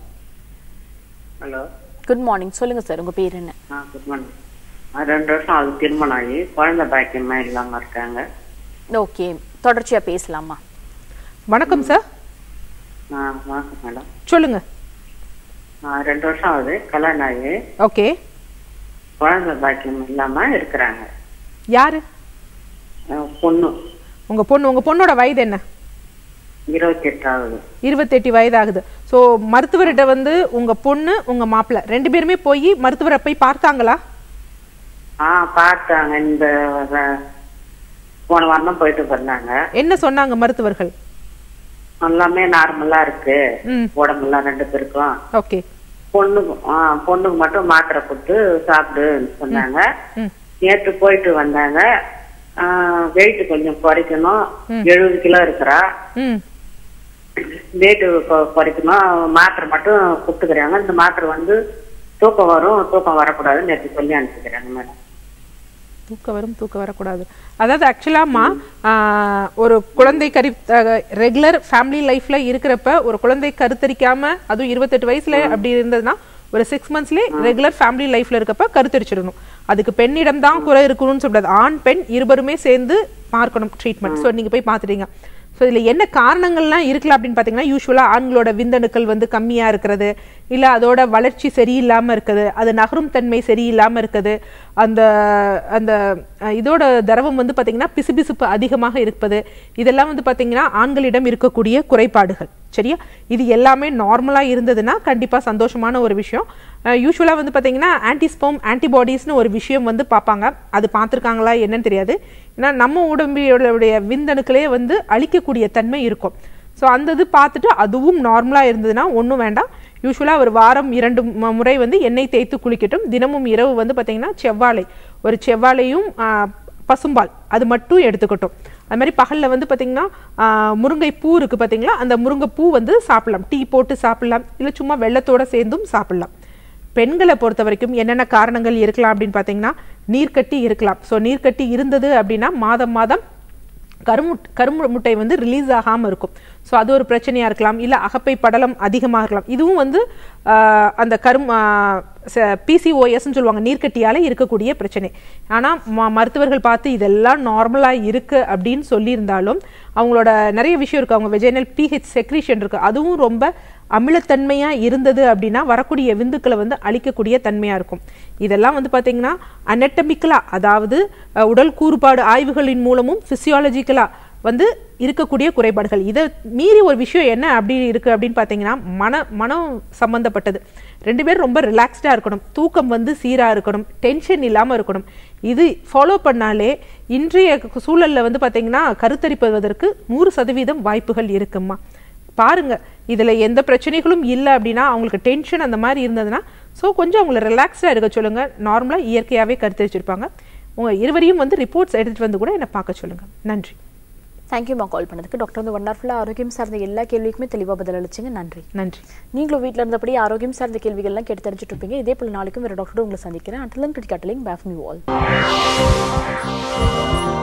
ஹலோ குட் மார்னிங் சொல்லுங்க சார் உங்க பேர் என்ன ஆ குட் மார்னிங் ரெண்டு வருஷம் அது திருமணம் ஆகி குழந்தை பாக்கியமா இல்லாம இருக்காங்க ஓகே தொடர்ச்சியா பேசலாமா வணக்கம் சார் ஆ வணக்கம் மேடம் சொல்லுங்க ஆ, ரெண்டு வருஷம் ஆகுது கல்யாணம் ஆகி ஓகே குழந்தை பாக்கியம் இல்லாம இருக்கிறாங்க யாரு ஆ, பொண்ணு உங்க பொண்ணு உங்க பொண்ணோட வயது என்ன இருபத்தி எட்டு ஆகுது இருபத்தெட்டு வயதாகுது ஸோ மருத்துவர்கிட்ட வந்து உங்க பொண்ணு உங்க மாப்பிள்ளை ரெண்டு பேருமே போய் மருத்துவரை போய் பார்த்தாங்களா ஆ பார்த்தாங்க இந்த வ- போன வாரம் போயிட்டு வந்தாங்க என்ன சொன்னாங்க மருத்துவர்கள் எல்லாமே நார்மலா இருக்கு ம் உடம்புலாம் ரெண்டு பேருக்கும் ஓகே பொண்ணுக்கு ஆ, பொண்ணுக்கு மட்டும் மாத்திரை கொடுத்து சாப்பிடுன்னு சொன்னாங்க ம் நேற்று போயிட்டு வந்தாங்க வெயிட் கொஞ்சம் குறைக்கணும் எழுபது கிலோ இருக்கிறா ம் வெயிட் குறைக்கணும் மாத்திரை மட்டும் கொடுத்துக்கிறாங்க இந்த மாத்திரை வந்து தூக்கம் வரும் தூக்கம் வரக்கூடாதுன்னு நேற்று சொல்லி அனுப்பிக்கிறாங்க மேடம் தூக்கம் வரும் தூக்கம் வரக்கூடாது அதாவது ஆக்சுவலாமா ஒரு குழந்தை கரி ரெகுலர் ஃபேமிலி லைஃப்ல இருக்கிறப்ப ஒரு குழந்தை கருத்தரிக்காம அதுவும் இருபத்தெட்டு வயசுல அப்படி இருந்ததுன்னா ஒரு சிக்ஸ் மந்த்ஸ்லேயே ரெகுலர் ஃபேமிலி லைஃப்ல இருக்கப்ப கருத்தரிச்சிடணும் அதுக்கு பெண்ணிடம் தான் குறை இருக்கணும்னு சொல்லக்கூடாது ஆண் பெண் இருவருமே சேர்ந்து பார்க்கணும் ட்ரீட்மெண்ட் ஸோ நீங்க போய் பார்த்துட்டீங்க ஸோ இதில் என்ன காரணங்கள்லாம் இருக்கலாம் அப்படின்னு பார்த்தீங்கன்னா யூஸ்வலாக ஆண்களோட விந்தணுக்கள் வந்து கம்மியாக இருக்கிறது இல்லை அதோட வளர்ச்சி சரியில்லாமல் இருக்குது அது நகரும் தன்மை சரியில்லாமல் இருக்குது அந்த அந்த அஹ், இதோட திரவம் வந்து பார்த்தீங்கன்னா பிசுபிசுப்பு அதிகமாக இருப்பது இதெல்லாம் வந்து பார்த்தீங்கன்னா ஆண்களிடம் இருக்கக்கூடிய குறைபாடுகள் சரியா இது எல்லாமே நார்மலாக இருந்ததுன்னா கண்டிப்பாக சந்தோஷமான ஒரு விஷயம் யூஸ்வலாக வந்து பார்த்தீங்கன்னா ஆன்டிஸ்போம் ஆன்டிபாடிஸ்னு ஒரு விஷயம் வந்து பார்ப்பாங்க அது பார்த்துருக்காங்களா என்னன்னு தெரியாது ஏன்னா நம்ம உடம்புடைய விந்தணுக்களே வந்து அழிக்கக்கூடிய தன்மை இருக்கும் ஸோ அந்த இது பார்த்துட்டு அதுவும் நார்மலாக இருந்ததுன்னா ஒன்றும் வேண்டாம் யூஸ்வலாக ஒரு வாரம் இரண்டு ம- முறை வந்து எண்ணெய் தேய்த்து குளிக்கட்டும் தினமும் இரவு வந்து பார்த்தீங்கன்னா செவ்வாழை ஒரு செவ்வாழையும் ஆ, பசும்பால் அது மட்டும் எடுத்துக்கட்டும் அது மாதிரி பகலில் வந்து பார்த்தீங்கன்னா ஆ, முருங்கை பூ இருக்குது பார்த்தீங்களா அந்த முருங்கை பூ வந்து சாப்பிடலாம் டீ போட்டு சாப்பிடலாம் இல்லை சும்மா வெள்ளத்தோட சேர்ந்தும் சாப்பிடலாம் பெண்களை பொறுத்த வரைக்கும் என்னென்ன காரணங்கள் இருக்கலாம் அப்படின்னு பார்த்தீங்கன்னா நீர்க்கட்டி இருக்கலாம் ஸோ நீர்க்கட்டி இருந்தது அப்படின்னா மாதம் மாதம் கருமுட் கரும்பு முட்டை வந்து ரிலீஸ் ஆகாமல் இருக்கும் ஸோ அது ஒரு பிரச்சனையாக இருக்கலாம் இல்லை அகப்பை படலம் அதிகமாக இருக்கலாம் இதுவும் வந்து ஆஹ், அந்த கரும் பிசிஓஎஸ்ன்னு சொல்லுவாங்க நீர்க்கட்டியால் இருக்கக்கூடிய பிரச்சனை ஆனால் ம மருத்துவர்கள் பார்த்து இதெல்லாம் நார்மலாக இருக்குது அப்படின்னு சொல்லியிருந்தாலும் அவங்களோட நிறைய விஷயம் இருக்குது அவங்க வெஜைனல் பிஹெச் செக்ரீஷன் இருக்குது அதுவும் ரொம்ப அமிலத்தன்மையாக இருந்தது அப்படின்னா வரக்கூடிய விந்துக்களை வந்து அழிக்கக்கூடிய தன்மையாக இருக்கும் இதெல்லாம் வந்து பார்த்தீங்கன்னா அனட்டமிக்கலாக அதாவது அஹ், உடல் கூறுபாடு ஆய்வுகளின் மூலமும் ஃபிசியாலஜிக்கலாக வந்து இருக்கக்கூடிய குறைபாடுகள் இதை மீறி ஒரு விஷயம் என்ன அப்படி இருக்குது அப்படின்னு பார்த்தீங்கன்னா மன மனம் சம்பந்தப்பட்டது ரெண்டு பேரும் ரொம்ப ரிலாக்ஸ்டாக இருக்கணும் தூக்கம் வந்து சீராக இருக்கணும் டென்ஷன் இல்லாமல் இருக்கணும் இது ஃபாலோ பண்ணாலே இன்றைய சூழலில் வந்து பார்த்தீங்கன்னா கருத்தரிப்பதற்கு நூறு சதவீதம் வாய்ப்புகள் இருக்குமா பாருங்க இதுல எந்த பிரச்சனைகளும் இல்லை அப்படின்னா அவங்களுக்கு டென்ஷன் அந்த மாதிரி இருந்ததுன்னா ஸோ கொஞ்சம் அவங்கள ரிலாக்ஸ்டாக இருக்க சொல்லுங்க நார்மலாக இயற்கையாகவே கருத்தரிச்சிருப்பாங்க உங்க இருவரையும் வந்து ரிப்போர்ட்ஸ் எடுத்துட்டு வந்து கூட என்னை பார்க்க சொல்லுங்க நன்றி தேங்க்யூமா கால் பண்ணதுக்கு டாக்டர் வந்து ஒண்டர்ஃபுல்லாக ஆரோக்கியம் சார்ந்த எல்லா கேள்விக்குமே தெளிவாக பதில் அளிச்சிங்க நன்றி நன்றி நீங்களும் வீட்டில் இருந்தபடி ஆரோக்கியம் சார்ந்த கேள்விகள்லாம் கேட்டு தெரிஞ்சுட்டு இருப்பீங்க இதே போல் நாளைக்கும் வேறு டாக்டர் உங்களை சந்திக்கிறேன் அட்டலன் கிரிக்கெட்லிங் பேஃப் மீ ஆல்